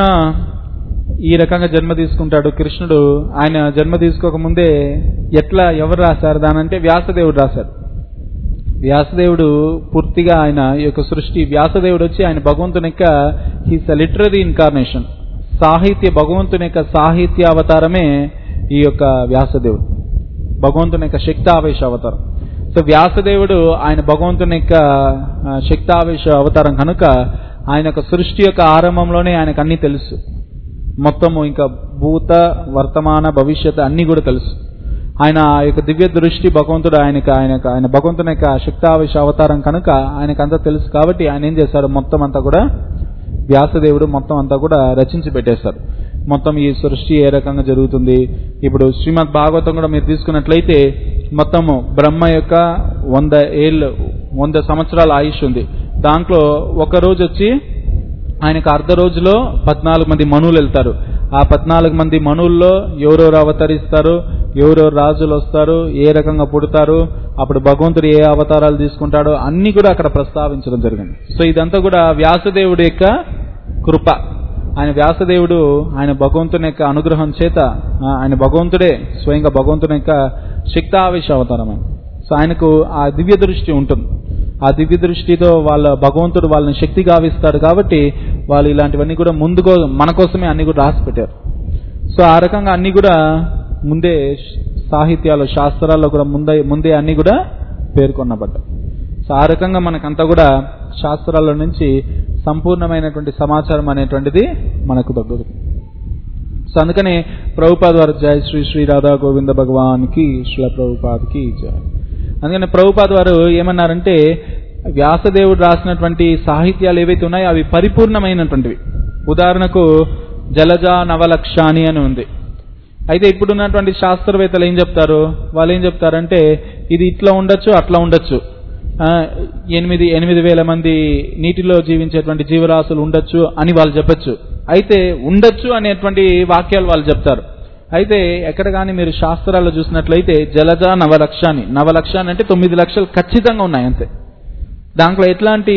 ఈ రకంగా జన్మ తీసుకుంటాడు కృష్ణుడు ఆయన జన్మ తీసుకోక ముందే ఎట్లా ఎవరు రాశారు దానంటే వ్యాసదేవుడు రాశాడు వ్యాసదేవుడు పూర్తిగా ఆయన ఈ యొక్క సృష్టి వ్యాసదేవుడు వచ్చి ఆయన భగవంతుని యొక్క హీస్ లిటరరీ ఇన్కార్నేషన్ సాహిత్య భగవంతుని యొక్క సాహిత్య అవతారమే ఈ యొక్క వ్యాసదేవుడు భగవంతుని యొక్క శక్తావేశ అవతారం సో వ్యాసదేవుడు ఆయన భగవంతుని యొక్క ఆ, శక్తావేశ అవతారం కనుక ఆయన యొక్క సృష్టి యొక్క ఆరంభంలోనే ఆయనకు అన్ని తెలుసు మొత్తము ఇంకా భూత వర్తమాన భవిష్యత్ అన్ని కూడా తెలుసు ఆయన ఆ యొక్క దివ్య దృష్టి భగవంతుడు ఆయనకు ఆయనకు ఆయన భగవంతుని యొక్క శక్తావేశ అవతారం కనుక ఆయనకు అంతా తెలుసు కాబట్టి ఆయన ఏం చేశాడు మొత్తం అంతా కూడా వ్యాసదేవుడు మొత్తం అంతా కూడా రచించి పెట్టేశారు మొత్తం ఈ సృష్టి ఏ రకంగా జరుగుతుంది ఇప్పుడు శ్రీమద్ భాగవతం కూడా మీరు తీసుకున్నట్లయితే మొత్తము బ్రహ్మ యొక్క వంద ఏళ్ళు వంద సంవత్సరాల ఆయుష్ ఉంది దాంట్లో ఒక రోజు వచ్చి ఆయనకు అర్ధ రోజులో పద్నాలుగు మంది మనువులు వెళ్తారు ఆ పద్నాలుగు మంది మనువుల్లో ఎవరెవరు అవతరిస్తారు ఎవరెవరు రాజులు వస్తారు ఏ రకంగా పుడతారు అప్పుడు భగవంతుడు ఏ అవతారాలు తీసుకుంటాడో అన్ని కూడా అక్కడ ప్రస్తావించడం జరిగింది సో ఇదంతా కూడా వ్యాసదేవుడి యొక్క కృప ఆయన వ్యాసదేవుడు ఆయన భగవంతుని యొక్క అనుగ్రహం చేత ఆ, ఆయన భగవంతుడే స్వయంగా భగవంతుని యొక్క శక్తావేశ అవతారం ఆయన సో ఆయనకు ఆ దివ్య దృష్టి ఉంటుంది ఆ దివ్య దృష్టితో వాళ్ళ భగవంతుడు వాళ్ళని శక్తి గావిస్తాడు కాబట్టి వాళ్ళు ఇలాంటివన్నీ కూడా ముందుగా మన కోసమే అన్ని కూడా రాసి పెట్టారు సో ఆ రకంగా అన్ని కూడా ముందే సాహిత్యాలు శాస్త్రాల్లో కూడా ముందే ముందే అన్ని కూడా పేర్కొనబడ్డాయి సో ఆ రకంగా మనకంతా కూడా శాస్త్రాల నుంచి సంపూర్ణమైనటువంటి సమాచారం అనేటువంటిది మనకు దొరుకుతుంది సో అందుకనే ప్రభుపాద్ వారు జయ శ్రీ శ్రీ రాధా గోవింద భగవాన్కి శ్రీల ప్రభుపాద్కి జయ అందుకని ప్రభుపాద్ వారు ఏమన్నారంటే వ్యాసదేవుడు రాసినటువంటి సాహిత్యాలు ఏవైతే ఉన్నాయో అవి పరిపూర్ణమైనటువంటివి ఉదాహరణకు జలజ నవలక్షాని అని ఉంది అయితే ఇప్పుడున్నటువంటి శాస్త్రవేత్తలు ఏం చెప్తారు వాళ్ళు ఏం చెప్తారంటే ఇది ఇట్లా ఉండొచ్చు అట్లా ఉండొచ్చు ఆ, ఎనిమిది ఎనిమిది వేల మంది నీటిలో జీవించేటువంటి జీవరాశులు ఉండొచ్చు అని వాళ్ళు చెప్పొచ్చు అయితే ఉండొచ్చు అనేటువంటి వాక్యాలు వాళ్ళు చెప్తారు అయితే ఎక్కడ కానీ మీరు శాస్త్రాల్లో చూసినట్లయితే జలజ నవలక్షాని నవలక్షాని అంటే తొమ్మిది లక్షలు ఖచ్చితంగా ఉన్నాయి అంతే దాంట్లో ఎట్లాంటి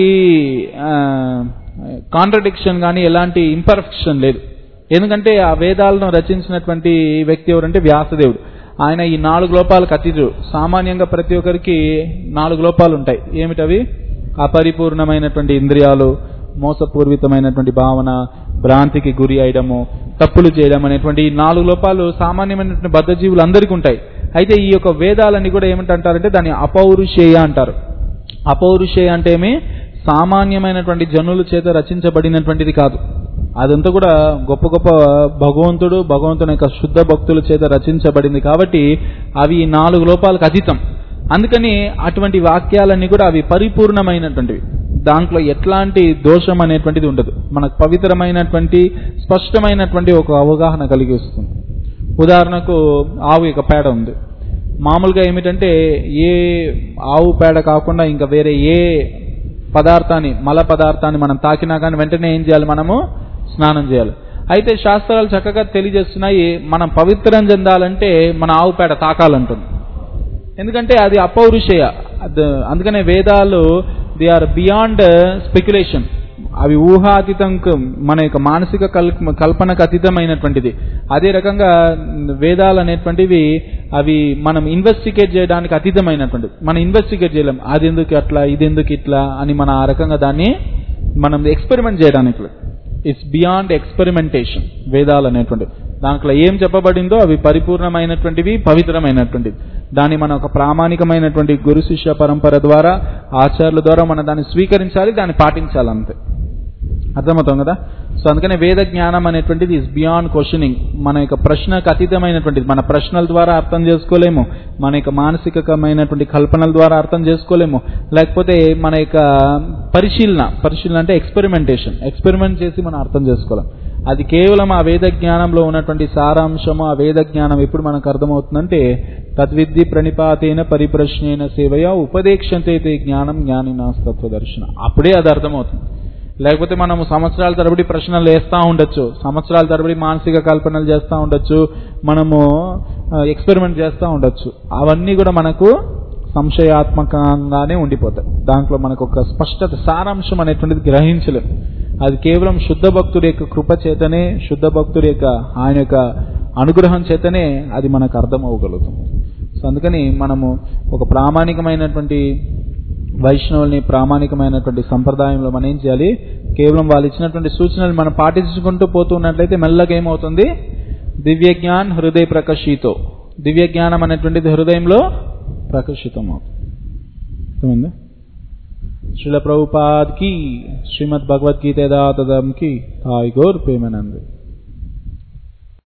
కాంట్రడిక్షన్ కానీ ఎలాంటి ఇంపర్ఫెక్షన్ లేదు ఎందుకంటే ఆ వేదాలను రచించినటువంటి వ్యక్తి ఎవరంటే వ్యాసదేవుడు ఆయన ఈ నాలుగు లోపాలకు అతీతుడు సామాన్యంగా ప్రతి ఒక్కరికి నాలుగు లోపాలు ఉంటాయి ఏమిటవి అపరిపూర్ణమైనటువంటి ఇంద్రియాలు మోసపూర్వితమైనటువంటి భావన భ్రాంతికి గురి అయడము తప్పులు చేయడం అనేటువంటి ఈ నాలుగు లోపాలు సామాన్యమైనటువంటి బద్ధజీవులు అందరికీ ఉంటాయి అయితే ఈ యొక్క వేదాలన్నీ కూడా ఏమిటంటారంటే దాన్ని అపౌరుషేయ అంటారు అపౌరుషేయ అంటే ఏమి సామాన్యమైనటువంటి జనుల చేత రచించబడినటువంటిది కాదు అదంతా కూడా గొప్ప గొప్ప భగవంతుడు భగవంతుని యొక్క శుద్ధ భక్తుల చేత రచించబడింది కాబట్టి అవి ఈ నాలుగు లోపాలకు అతీతం అందుకని అటువంటి వాక్యాలన్నీ కూడా అవి పరిపూర్ణమైనటువంటివి దాంట్లో ఎట్లాంటి దోషం అనేటువంటిది ఉండదు మనకు పవిత్రమైనటువంటి స్పష్టమైనటువంటి ఒక అవగాహన కలిగిస్తుంది ఉదాహరణకు ఆవు యొక్క పేడ ఉంది మామూలుగా ఏమిటంటే ఏ ఆవు పేడ కాకుండా ఇంకా వేరే ఏ పదార్థాన్ని మల పదార్థాన్ని మనం తాకినా కానీ వెంటనే ఏం చేయాలి మనము స్నానం చేయాలి అయితే శాస్త్రాలు చక్కగా తెలియజేస్తున్నాయి మనం పవిత్రం చెందాలంటే మన ఆవు పేడ తాకాలంటుంది ఎందుకంటే అది అపౌరుషేయ అద- అందుకనే వేదాలు దే ఆర్ బియాండ్ స్పెక్యులేషన్ అవి ఊహాతీతం మన యొక్క మానసిక కల్ కల్పనకు అతీతమైనటువంటిది అదే రకంగా వేదాలు అనేటువంటివి అవి మనం ఇన్వెస్టిగేట్ చేయడానికి అతీతమైనటువంటిది మనం ఇన్వెస్టిగేట్ చేయలేం అది ఎందుకు అట్లా ఇది ఎందుకు ఇట్లా అని మన ఆ రకంగా దాన్ని మనం ఎక్స్పెరిమెంట్ చేయడానికి ఇట్స్ బియాండ్ ఎక్స్పెరిమెంటేషన్ వేదాలు అనేటువంటివి దాంట్లో ఏం చెప్పబడిందో అవి పరిపూర్ణమైనటువంటివి పవిత్రమైనటువంటివి దాన్ని మన ఒక ప్రామాణికమైనటువంటి గురు శిష్య పరంపర ద్వారా ఆచార్యుల ద్వారా మనం దాన్ని స్వీకరించాలి దాన్ని పాటించాలి అంతే అర్థమవుతాం కదా సో అందుకనే వేద జ్ఞానం అనేటువంటిది ఇస్ బియాండ్ క్వశ్చనింగ్ మన యొక్క ప్రశ్నకు అతీతమైనటువంటిది మన ప్రశ్నల ద్వారా అర్థం చేసుకోలేము మన యొక్క మానసికమైనటువంటి కల్పనల ద్వారా అర్థం చేసుకోలేము లేకపోతే మన యొక్క పరిశీలన పరిశీలన అంటే ఎక్స్పెరిమెంటేషన్ ఎక్స్పెరిమెంట్ చేసి మనం అర్థం చేసుకోలేం అది కేవలం ఆ వేద జ్ఞానంలో ఉన్నటువంటి సారాంశము ఆ వేద జ్ఞానం ఎప్పుడు మనకు అర్థమవుతుందంటే తద్విద్ది ప్రణిపాతేన పరిప్రశ్నేన సేవయ ఉపదేక్షంతే తే జ్ఞానం జ్ఞానినాస్తత్వ దర్శన అప్పుడే అది అర్థమవుతుంది లేకపోతే మనము సంవత్సరాల తరబడి ప్రశ్నలు వేస్తూ ఉండొచ్చు సంవత్సరాల తరబడి మానసిక కల్పనలు చేస్తూ ఉండొచ్చు మనము ఎక్స్పెరిమెంట్ చేస్తూ ఉండొచ్చు అవన్నీ కూడా మనకు సంశయాత్మకంగానే ఉండిపోతాయి దాంట్లో మనకు ఒక స్పష్టత సారాంశం అనేటువంటిది గ్రహించలేం అది కేవలం శుద్ధ భక్తుడి యొక్క కృప చేతనే శుద్ధ భక్తుడి యొక్క ఆయన యొక్క అనుగ్రహం చేతనే అది మనకు అర్థం అవ్వగలుగుతుంది సో అందుకని మనము ఒక ప్రామాణికమైనటువంటి వైష్ణవుల్ని ప్రామాణికమైనటువంటి సంప్రదాయంలో మనం ఏం చేయాలి కేవలం వాళ్ళు ఇచ్చినటువంటి సూచనలు మనం పాటించుకుంటూ పోతున్నట్లయితే మెల్లగా ఏమవుతుంది దివ్య జ్ఞాన్ హృదయ ప్రకర్షితో దివ్య జ్ఞానం అనేటువంటిది హృదయంలో ప్రకర్షితం అవుతుంది శ్రీల ప్రభుపాద్ కి శ్రీమద్ భగవద్గీత దాతదం కి తాయి గోర్ ప్రేమానంద్